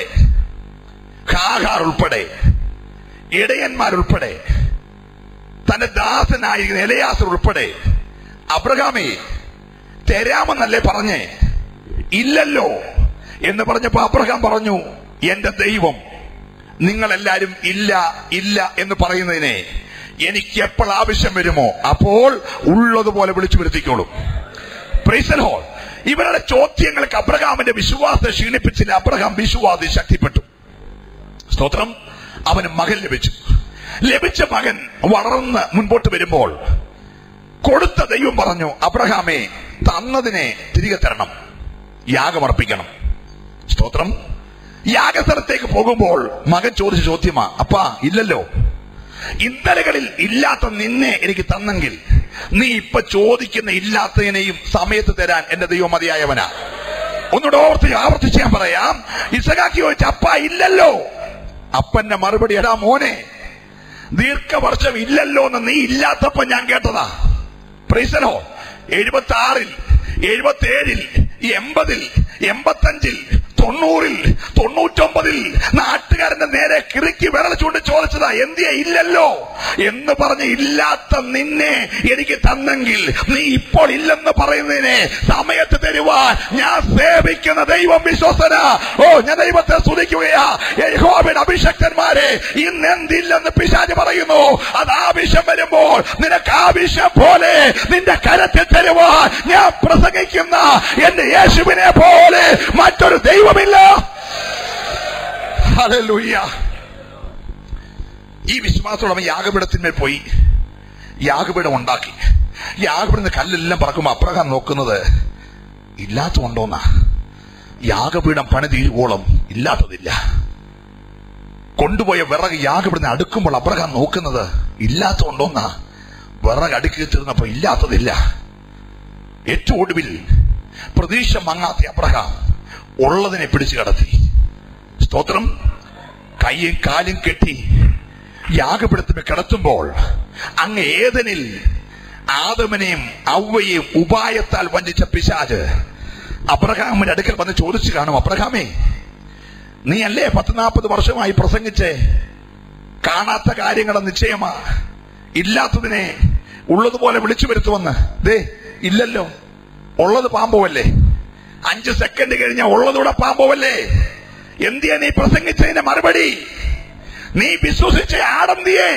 ഹാഹാർ ഉൾപ്പെടെ ഇടയന്മാരുൾപ്പെടെ തന്റെ ദാസനായിരിക്കുന്ന എലയാസർ ഉൾപ്പെടെ അബ്രഹാമേ തരാമെന്നല്ലേ പറഞ്ഞേ ഇല്ലല്ലോ എന്ന് പറഞ്ഞപ്പോ അബ്രഹാം പറഞ്ഞു എന്റെ ദൈവം നിങ്ങളെല്ലാരും ഇല്ല ഇല്ല എന്ന് പറയുന്നതിനെ എനിക്ക് എപ്പോൾ ആവശ്യം വരുമോ അപ്പോൾ ഉള്ളതുപോലെ വിളിച്ചു വരുത്തിക്കോളും പ്രൈസൽ ഹോൾ ഇവരുടെ ചോദ്യങ്ങൾക്ക് അബ്രഹാമിന്റെ വിശ്വാസം ക്ഷീണിപ്പിച്ചില്ല അബ്രഹാം വിശ്വാസി ശക്തിപ്പെട്ടു സ്തോത്രം അവന് മകൻ ലഭിച്ചു ലഭിച്ച മകൻ വളർന്ന് മുൻപോട്ട് വരുമ്പോൾ കൊടുത്ത ദൈവം പറഞ്ഞു അബ്രഹാമെ തന്നതിനെ തിരികെ തരണം യാഗമർപ്പിക്കണം സ്തോത്രം യാഗസ്ഥലത്തേക്ക് പോകുമ്പോൾ മകൻ ചോദിച്ച ചോദ്യമാ അപ്പാ ഇല്ലല്ലോ ഇന്നലകളിൽ ഇല്ലാത്ത നിന്നെ എനിക്ക് തന്നെങ്കിൽ നീ ഇപ്പൊ ചോദിക്കുന്ന ഇല്ലാത്തതിനെയും സമയത്ത് തരാൻ എന്റെ ദൈവം മതിയായവനാ ഒന്നുകൂടെ ഓർത്ത് ആവർത്തിച്ച് ഞാൻ പറയാം ഇസഖാക്കി ചോദിച്ച അപ്പ ഇല്ലല്ലോ അപ്പന്റെ മറുപടി എടാ മോനെ ദീർഘവർഷം ഇല്ലല്ലോ എന്ന് നീ ഇല്ലാത്തപ്പോ ഞാൻ കേട്ടതാ പ്രീസനോ എഴുപത്തി ആറിൽ എഴുപത്തി ഏഴിൽ എൺപതിൽ എൺപത്തഞ്ചിൽ തൊണ്ണൂറിൽ തൊണ്ണൂറ്റൊമ്പതിൽ നാട്ടുകാരന്റെ നേരെ കിറുക്കി വിരൽ ചൂണ്ടി ചോദിച്ചതാ എന്തിയ ഇല്ലല്ലോ എന്ന് പറഞ്ഞ് ഇല്ലാത്ത നിന്നെ എനിക്ക് തന്നെങ്കിൽ നീ ഇപ്പോൾ ഇല്ലെന്ന് പറയുന്നതിനെ സമയത്ത് തരുവാൻ ഞാൻ സേവിക്കുന്ന ദൈവം വിശ്വസന ഓ ഞാൻ ദൈവത്തെ സ്തുതിക്കുകയാ യഹോവയുടെ അഭിഷക്തന്മാരെ ഇന്ന് എന്തില്ലെന്ന് പിശാജ് പറയുന്നു അത് ആവശ്യം വരുമ്പോൾ നിനക്ക് ആവശ്യം പോലെ നിന്റെ കരത്തിൽ തരുവാൻ ഞാൻ പ്രസംഗിക്കുന്ന എന്റെ യേശുവിനെ പോലെ മറ്റൊരു ദൈവമില്ല ഹല്ലേലൂയ ഈ വിശ്വാസത്തോടെ യാഗപീഠത്തിന്മേൽ പോയി യാഗപീഠം ഉണ്ടാക്കി യാഗപീഠത്തിന് കല്ലെല്ലാം പറക്കുമ്പോ അപ്രകാരം നോക്കുന്നത് ഇല്ലാത്തതുണ്ടോന്നാ യാഗപീഠം പണി തീരുവോളം ഇല്ലാത്തതില്ല കൊണ്ടുപോയ വിറക് യാഗപീഠത്തിന് അടുക്കുമ്പോൾ അപ്രകാരം നോക്കുന്നത് ഇല്ലാത്തതുണ്ടോന്നാ വിറക് അടുക്കി തീർന്നപ്പോ ഇല്ലാത്തതില്ല ഏറ്റവും ഒടുവിൽ പ്രതീക്ഷ മങ്ങാത്ത അബ്രഹാം ഉള്ളതിനെ പിടിച്ചു കടത്തി സ്തോത്രം കൈയും കാലും കെട്ടി യാഗപീഠത്തിന് കിടത്തുമ്പോൾ അങ്ങ് ഏതനിൽ ആദമനെയും ഔവയെയും ഉപായത്താൽ വഞ്ചിച്ച പിശാജ് അബ്രഹാമിന്റെ അടുക്കൽ വന്ന് ചോദിച്ചു കാണും അബ്രഹാമേ നീ അല്ലേ പത്ത് നാൽപ്പത് വർഷമായി പ്രസംഗിച്ച് കാണാത്ത കാര്യങ്ങളുടെ നിശ്ചയമാ ഇല്ലാത്തതിനെ ഉള്ളതുപോലെ വിളിച്ചു വരുത്തുവന്ന് ദേ ഇല്ലല്ലോ ഉള്ളത് പാമ്പോവല്ലേ അഞ്ച് സെക്കൻഡ് കഴിഞ്ഞ ഉള്ളതൂടെ പാമ്പോവല്ലേ എന്തിയാ നീ പ്രസംഗിച്ചതിന്റെ മറുപടി നീ വിശ്വസിച്ച ആടന്തിയേ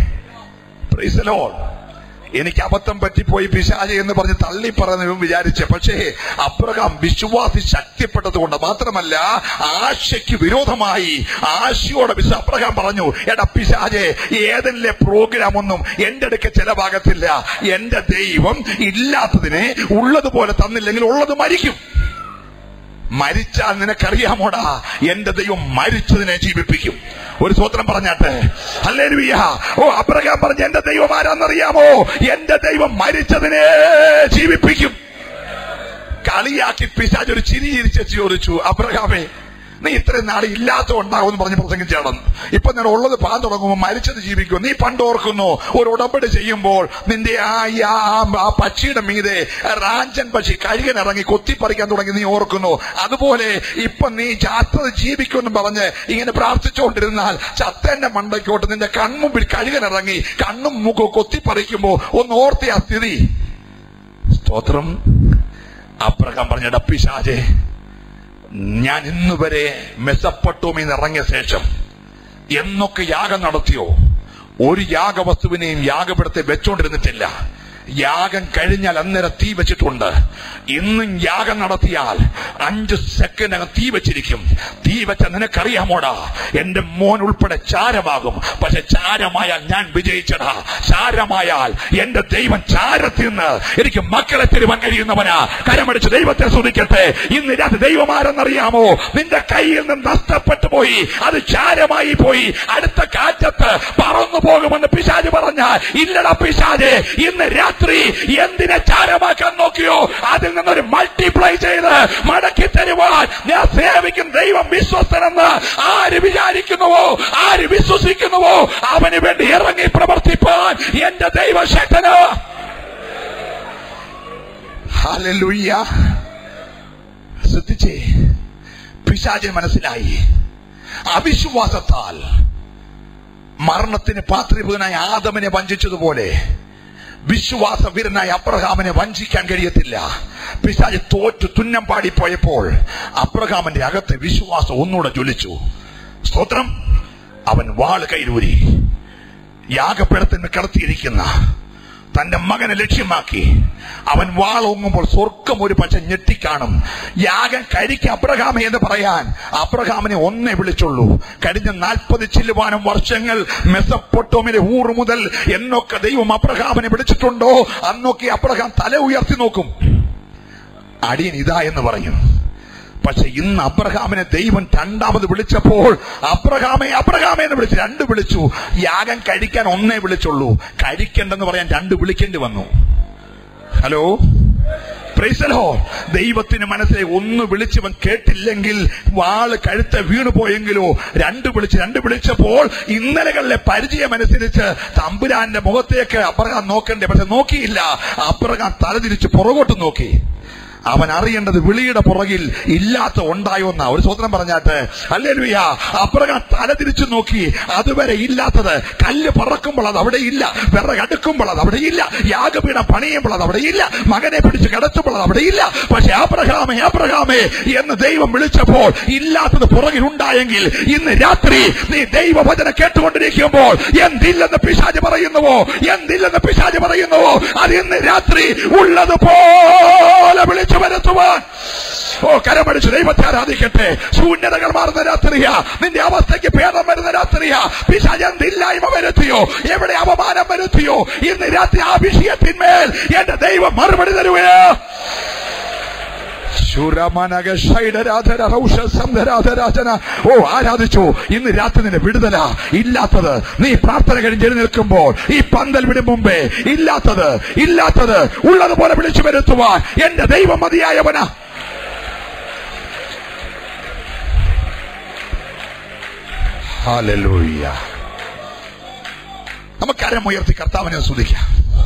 പ്രൈസലോ എനിക്ക് അബദ്ധം പറ്റിപ്പോയി പിശാചി എന്ന് പറഞ്ഞ് തള്ളി പറഞ്ഞു വിചാരിച്ച പക്ഷേ അബ്രഹാം വിശ്വാസി ശക്തിപ്പെട്ടത് കൊണ്ട് മാത്രമല്ല ആശയ്ക്ക് വിരോധമായി ആശയോടെ വിശ്വ അബ്രഹാം പറഞ്ഞു എടാ പിശാചെ ഏതെല്ലാം പ്രോഗ്രാം ഒന്നും എന്റെ അടുക്ക ചെലവാകത്തില്ല എന്റെ ദൈവം ഇല്ലാത്തതിനെ ഉള്ളതുപോലെ തന്നില്ലെങ്കിൽ ഉള്ളത് മരിക്കും മരിച്ചാൽ നിനക്കറിയാമോടാ എന്റെ ദൈവം മരിച്ചതിനെ ജീവിപ്പിക്കും ഒരു സ്വത്രം പറഞ്ഞാട്ടെ അല്ലേലുയ്യ ഓ അബ്രഹാം പറഞ്ഞ എന്റെ ദൈവം ആരാന്നറിയാമോ എന്റെ ദൈവം മരിച്ചതിനെ ജീവിപ്പിക്കും കളിയാക്കി പിശാജ് ഒരു ചിരി ചിരിച്ച് ചോദിച്ചു അബ്രഹാമേ നീ ഇത്രയും നാട് ഇല്ലാത്ത ഉണ്ടാവും പറഞ്ഞ് പ്രസംഗിച്ചാണ് ഇപ്പൊ ഞാൻ ഉള്ളത് പാൻ തുടങ്ങുമ്പോൾ മരിച്ചത് ജീവിക്കും നീ പണ്ട് ഓർക്കുന്നു ഒരു ഉടമ്പടി ചെയ്യുമ്പോൾ നിന്റെ ആ ഈ ആ ആ പക്ഷിയുടെ മീതെ റാഞ്ചൻ പക്ഷി കഴുകൻ ഇറങ്ങി കൊത്തിപ്പറിക്കാൻ തുടങ്ങി നീ ഓർക്കുന്നു അതുപോലെ ഇപ്പൊ നീ ചാത്തത് ജീവിക്കുമെന്ന് പറഞ്ഞ് ഇങ്ങനെ പ്രാർത്ഥിച്ചുകൊണ്ടിരുന്നാൽ ചത്തന്റെ മണ്ടയ്ക്കോട്ട് നിന്റെ കൺമുമ്പിൽ കഴുകൻ ഇറങ്ങി കണ്ണും മൂക്കും കൊത്തിപ്പറിക്കുമ്പോ ഒന്ന് ഓർത്തി ആ സ്ഥിതി സ്തോത്രം അപ്രകം പറഞ്ഞ ഡപ്പിശാജെ ഞാൻ ഇന്നുവരെ മെസ്സപ്പെട്ടോമിന്ന് ഇറങ്ങിയ ശേഷം എന്നൊക്കെ യാഗം നടത്തിയോ ഒരു യാഗവസ്തുവിനെയും യാഗപീഠത്തെ വെച്ചോണ്ടിരുന്നിട്ടില്ല യാഗം കഴിഞ്ഞാൽ അന്നേരം തീ വെച്ചിട്ടുണ്ട് ഇന്നും യാഗം നടത്തിയാൽ അഞ്ച് സെക്കൻഡിനകം തീ വെച്ചിരിക്കും തീ വെച്ച നിനക്കറിയാമോടാ എന്റെ മോൻ ഉൾപ്പെടെ ചാരമാകും പക്ഷെ ചാരമായാൽ ഞാൻ വിജയിച്ചടാ ചാരമായാൽ എന്റെ ദൈവം ചാരത്തിൽ നിന്ന് എനിക്ക് മക്കളെ തരുവാൻ കഴിയുന്നവനാ കരമടിച്ച് ദൈവത്തെ സ്തുതിക്കട്ടെ ഇന്ന് രാത്രി ദൈവമാരെന്നറിയാമോ നിന്റെ കയ്യിൽ നിന്ന് നഷ്ടപ്പെട്ടു പോയി അത് ചാരമായി പോയി അടുത്ത കാറ്റത്ത് പറന്നു പോകുമെന്ന് പിശാജ് പറഞ്ഞാൽ ഇല്ലടാ പിശാജ് ഇന്ന് രാത്രി എന്തിനെ ചാരമാക്കാൻ നോക്കിയോ അതിൽ നിന്നൊരു മൾട്ടിപ്ലൈ ചെയ്ത് മടക്കി തരുവാൻ ഞാൻ സേവിക്കുന്ന ദൈവം വിശ്വസ്തനെന്ന് ആര് വിചാരിക്കുന്നുവോ ആര് വിശ്വസിക്കുന്നുവോ അവന് വേണ്ടി ഇറങ്ങി പ്രവർത്തിപ്പാൻ എന്റെ ദൈവശക്തന് ഹല്ലേലൂയ ശ്രദ്ധിച്ചേ പിശാചിന് മനസ്സിലായി അവിശ്വാസത്താൽ മരണത്തിന് പാത്രീഭൂതനായ ആദമിനെ വഞ്ചിച്ചതുപോലെ വിശ്വാസവീരനായ അബ്രഹാമിനെ വഞ്ചിക്കാൻ കഴിയത്തില്ല പിശാജ് തോറ്റു തുന്നം പാടിപ്പോയപ്പോൾ അബ്രഹാമിന്റെ അകത്തെ വിശ്വാസം ഒന്നുകൂടെ ജ്വലിച്ചു സ്തോത്രം അവൻ വാള് കൈരൂരി യാഗപ്പീഠത്തിന് കിടത്തിയിരിക്കുന്ന തന്റെ മകനെ ലക്ഷ്യമാക്കി അവൻ വാളോങ്ങുമ്പോൾ സ്വർഗം ഒരു പച്ച ഞെട്ടിക്കാണും യാഗം കരിക്ക് അബ്രഹാമെ എന്ന് പറയാൻ അബ്രഹാമിനെ ഒന്നേ വിളിച്ചുള്ളൂ കഴിഞ്ഞ നാൽപ്പത് ചില്ലുവാനം വർഷങ്ങൾ മെസ്സപ്പൊട്ടോമിലെ ഊറ് മുതൽ എന്നൊക്കെ ദൈവം അബ്രഹാമിനെ വിളിച്ചിട്ടുണ്ടോ അന്നൊക്കെ അബ്രഹാം തല ഉയർത്തി നോക്കും അടിയൻ ഇതാ എന്ന് പറയും പക്ഷെ ഇന്ന് അബ്രഹാമിനെ ദൈവം രണ്ടാമത് വിളിച്ചപ്പോൾ അബ്രഹാമെ അബ്രഹാമെ എന്ന് വിളിച്ചു രണ്ട് വിളിച്ചു യാഗം കഴിക്കാൻ ഒന്നേ വിളിച്ചുള്ളൂ കഴിക്കണ്ടെന്ന് പറയാൻ രണ്ട് വിളിക്കേണ്ടി വന്നു ഹലോ പ്രൈസലോ ദൈവത്തിന് മനസ്സിലെ ഒന്ന് വിളിച്ചവൻ കേട്ടില്ലെങ്കിൽ വാള് കഴുത്ത് വീണു പോയെങ്കിലോ രണ്ട് വിളിച്ച് രണ്ട് വിളിച്ചപ്പോൾ ഇന്നലകളിലെ പരിചയം അനുസരിച്ച് തമ്പുരാന്റെ മുഖത്തേക്ക് അബ്രഹാം നോക്കണ്ടേ പക്ഷെ നോക്കിയില്ല അബ്രഹാം തലതിരിച്ച് പുറകോട്ട് നോക്കി അവൻ അറിയേണ്ടത് വിളിയുടെ പുറകിൽ ഇല്ലാത്ത ഉണ്ടായോ എന്നാ ഒരു സ്വതന്ത്രം പറഞ്ഞാട്ട് അല്ലേ ലുയ അപ്രകാരം തല തിരിച്ചു നോക്കി അതുവരെ ഇല്ലാത്തത് കല്ല് പറക്കുമ്പോൾ അത് അവിടെ ഇല്ല വിറകടുക്കുമ്പോൾ അത് അവിടെ ഇല്ല യാഗപീഠം പണിയുമ്പോൾ അത് അവിടെ ഇല്ല മകനെ പിടിച്ച് കിടത്തുമ്പോൾ അത് അവിടെ ഇല്ല പക്ഷെ ആപ്രഹാമേ ആപ്രഹാമേ എന്ന് ദൈവം വിളിച്ചപ്പോൾ ഇല്ലാത്തത് പുറകിൽ ഉണ്ടായെങ്കിൽ ഇന്ന് രാത്രി നീ ദൈവവചനം കേട്ടുകൊണ്ടിരിക്കുമ്പോൾ എന്തില്ലെന്ന് പിശാജ് പറയുന്നുവോ എന്തില്ലെന്ന് പിശാജ് പറയുന്നുവോ അത് ഇന്ന് രാത്രി ഉള്ളതുപോലെ വിളിച്ചു വരുത്തുവാൻ ഓ കരമടിച്ച് ദൈവത്തെ ആരാധിക്കട്ടെ ശൂന്യതകൾ മാറുന്ന രാത്രിയാ നിന്റെ അവസ്ഥയ്ക്ക് ഭേദം വരുന്ന രാത്രിയാ പിശാച് എന്തില്ലായ്മ വരുത്തിയോ എവിടെ അപമാനം വരുത്തിയോ ഇന്ന് രാത്രി ആ വിഷയത്തിന്മേൽ എന്റെ ദൈവം മറുപടി തരുവേ ഓ ആരാധിച്ചു ഇന്ന് രാത്രി നിന്റെ വിടുതല ഇല്ലാത്തത് നീ പ്രാർത്ഥന കഴിഞ്ഞ് എഴുന്നേൽക്കുമ്പോൾ ഈ പന്തൽ വിടും മുമ്പേ ഇല്ലാത്തത് ഇല്ലാത്തത് ഉള്ളതുപോലെ വിളിച്ചു വരുത്തുവാൻ എന്റെ ദൈവം മതിയായവനാ ഹാലലൂയ നമുക്ക് അരമുയർത്തി കർത്താവിനെ സ്തുതിക്കാം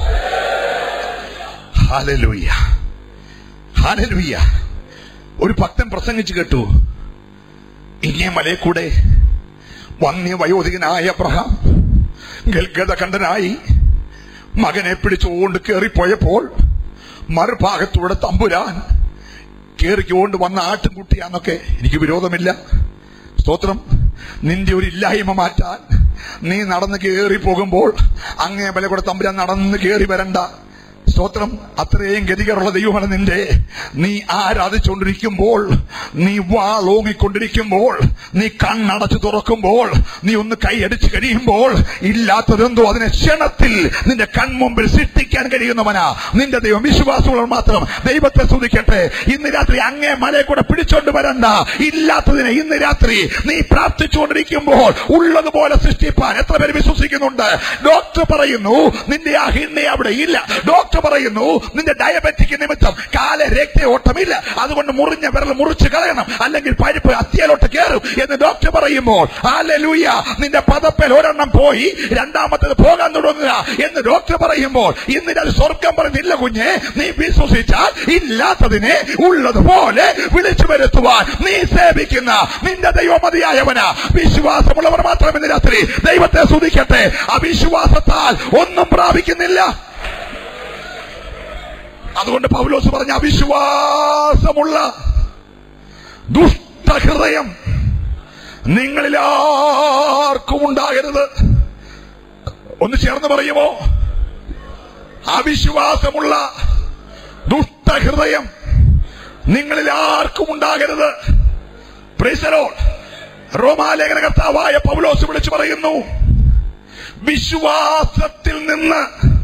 ഹാലലൂയ ഹാലലൂയ ഒരു ഭക്തൻ പ്രസംഗിച്ചു കേട്ടു ഇങ്ങനെ മലയെ കൂടെ വന്യ വയോധികനായ അബ്രഹാം ഗൽഗത കണ്ടനായി മകനെ പിടിച്ചുകൊണ്ട് കയറിപ്പോയപ്പോൾ മറുഭാഗത്തൂടെ തമ്പുരാൻ കയറിക്കൊണ്ട് വന്ന ആട്ടിൻകുട്ടിയാന്നൊക്കെ എനിക്ക് വിരോധമില്ല സ്തോത്രം നിന്റെ ഒരു ഇല്ലായ്മ മാറ്റാൻ നീ നടന്ന് കയറി പോകുമ്പോൾ അങ്ങേ വില കൂടെ തമ്പുരാൻ നടന്ന് കയറി വരണ്ട സ്തോത്രം അത്രയും ഗതികരുള്ള ദൈവമാണ് നിന്റെ നീ ആരാധിച്ചുകൊണ്ടിരിക്കുമ്പോൾ നീ വാളോങ്ങിക്കൊണ്ടിരിക്കുമ്പോൾ നീ കണ്ണടച്ചു തുറക്കുമ്പോൾ നീ ഒന്ന് കൈയടിച്ച് കഴിയുമ്പോൾ ഇല്ലാത്തതെന്തോ അതിനെ ക്ഷണത്തിൽ നിന്റെ കൺമുമ്പിൽ സൃഷ്ടിക്കാൻ കഴിയുന്നവനാ നിന്റെ ദൈവം വിശ്വാസമുള്ള മാത്രം ദൈവത്തെ സ്തുതിക്കട്ടെ ഇന്ന് രാത്രി അങ്ങേ മലയെ കൂടെ പിടിച്ചോണ്ട് വരണ്ട ഇല്ലാത്തതിനെ ഇന്ന് രാത്രി നീ പ്രാർത്ഥിച്ചുകൊണ്ടിരിക്കുമ്പോൾ ഉള്ളതുപോലെ സൃഷ്ടിപ്പാൻ എത്ര പേര് വിശ്വസിക്കുന്നുണ്ട് ഡോക്ടർ പറയുന്നു നിന്റെ ആ ഹിന്നെ അവിടെ ഇല്ല ഡോക്ടർ പറയുന്നു നിന്റെ ഡയബറ്റിക് നിമിത്തം കാല രക്തയോട്ടമില്ല അതുകൊണ്ട് മുറിഞ്ഞ വിരൽ മുറിച്ച് കളയണം അല്ലെങ്കിൽ പരിപ്പ് അത്തിയലോട്ട് കയറും എന്ന് ഡോക്ടർ പറയുമ്പോൾ ആലൂയ നിന്റെ പദപ്പൽ ഒരെണ്ണം പോയി രണ്ടാമത്തത് പോകാൻ തുടങ്ങുക എന്ന് ഡോക്ടർ പറയുമ്പോൾ ഇന്ന് അത് സ്വർഗം പറയുന്നില്ല കുഞ്ഞെ നീ വിശ്വസിച്ചാൽ ഇല്ലാത്തതിനെ ഉള്ളതുപോലെ വിളിച്ചു വരുത്തുവാൻ നീ സേവിക്കുന്ന നിന്റെ ദൈവമതിയായവനാ വിശ്വാസമുള്ളവർ മാത്രം ഇന്ന് രാത്രി ദൈവത്തെ സ്തുതിക്കട്ടെ അവിശ്വാസത്താൽ ഒന്നും പ്രാപിക്കുന്നില്ല അതുകൊണ്ട് പൗലോസ് പറഞ്ഞ അവിശ്വാസമുള്ള ദുഷ്ടഹൃദയം നിങ്ങളിൽ ആർക്കും ഉണ്ടാകരുത് ഒന്ന് ചേർന്ന് പറയുമോ അവിശ്വാസമുള്ള ദുഷ്ടഹൃദയം നിങ്ങളിൽ ആർക്കും ഉണ്ടാകരുത് പ്രീസലോ റോമാലേഖന കർത്താവായ പൗലോസ് വിളിച്ചു പറയുന്നു വിശ്വാസത്തിൽ നിന്ന്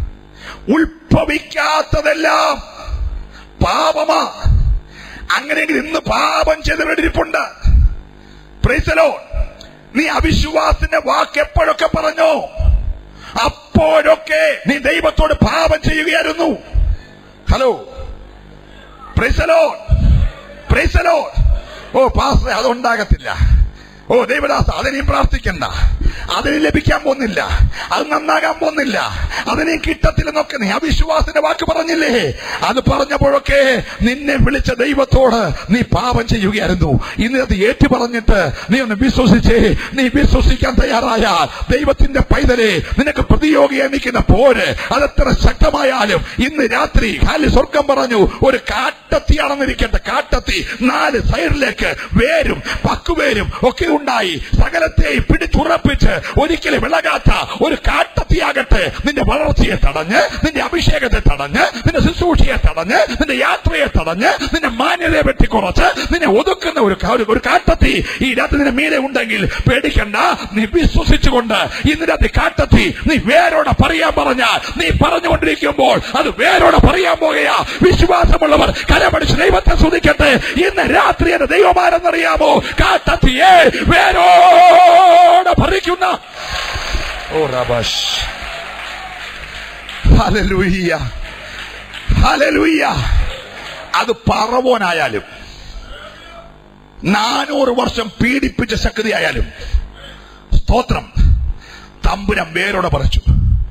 ഉത്ഭവിക്കാത്തതെല്ലാം പാപമാ അങ്ങനെയെങ്കിൽ ഇന്ന് പാപം ചെയ്തിരിപ്പുണ്ട് പ്രീസലോ നീ അവിശ്വാസത്തിന്റെ വാക്ക് എപ്പോഴൊക്കെ പറഞ്ഞോ അപ്പോഴൊക്കെ നീ ദൈവത്തോട് പാപം ചെയ്യുകയായിരുന്നു ഹലോ പ്രൈസലോ പ്രൈസലോ ഓ പാസ്റ്ററെ അതുണ്ടാകത്തില്ല ഓ ദൈവദാസ അതിനെയും പ്രാർത്ഥിക്കണ്ട അതിന് ലഭിക്കാൻ പോകുന്നില്ല അത് നന്നാകാൻ പോകുന്നില്ല അതിനെയും കിട്ടത്തില്ലെന്നൊക്കെ നീ അവിശ്വാസത്തിന്റെ വാക്ക് പറഞ്ഞില്ലേ അത് പറഞ്ഞപ്പോഴൊക്കെ നിന്നെ വിളിച്ച ദൈവത്തോട് നീ പാപം ചെയ്യുകയായിരുന്നു ഇന്ന് അത് ഏറ്റു പറഞ്ഞിട്ട് നീ ഒന്ന് വിശ്വസിച്ചേ നീ വിശ്വസിക്കാൻ തയ്യാറായാൽ ദൈവത്തിന്റെ പൈതലെ നിനക്ക് പ്രതിയോഗിയായി നിൽക്കുന്ന പോര് അതെത്ര ശക്തമായാലും ഇന്ന് രാത്രി ഹാലി സ്വർഗം പറഞ്ഞു ഒരു കാട്ടത്തിയാണെന്നിരിക്കട്ടെ കാട്ടത്തി നാല് സൈഡിലേക്ക് വേരും പക്കുവേരും ഒക്കെ ഉണ്ടായി സകലത്തെ പിടിച്ചുറപ്പിച്ച് ഒരിക്കലും ഇളകാത്ത ഒരു കാട്ടത്തിയാകട്ടെ നിന്റെ വളർച്ചയെ തടഞ്ഞ് നിന്റെ അഭിഷേകത്തെ തടഞ്ഞ് നിന്റെ ശുശ്രൂഷയെ തടഞ്ഞ് നിന്റെ യാത്രയെ തടഞ്ഞ് നിന്റെ മാന്യതയെ വെട്ടിക്കുറച്ച് നിന്നെ ഒതുക്കുന്ന ഒരു കാ- ഒരു- ഒരു കാട്ടത്തി ഈ രാത്രി നിന്റെ മീതെ ഉണ്ടെങ്കിൽ പേടിക്കണ്ട നീ വിശ്വസിച്ചുകൊണ്ട് ഇന്ന് രാത്രി കാട്ടത്തി നീ വേരോടെ പറയാൻ പറഞ്ഞാൽ നീ പറഞ്ഞുകൊണ്ടിരിക്കുമ്പോൾ അത് വേരോടെ പറയാൻ പോകുകയാ വിശ്വാസമുള്ളവർ കരമടിച്ച് ദൈവത്തെ സ്തുതിക്കട്ടെ ഇന്ന് രാത്രി എന്റെ ദൈവമാരെന്നറിയാമോ കാട്ടത്തിയെ വേരോടെ ഭരിക്കുന്ന ഓ റബഷ് ഹല്ലേലൂയ ഹല്ലേലൂയ അത് പറവോനായാലും നാനൂറ് വർഷം പീഡിപ്പിച്ച ശക്തിയായാലും സ്തോത്രം തമ്പുരം വേരോടെ പറിച്ചു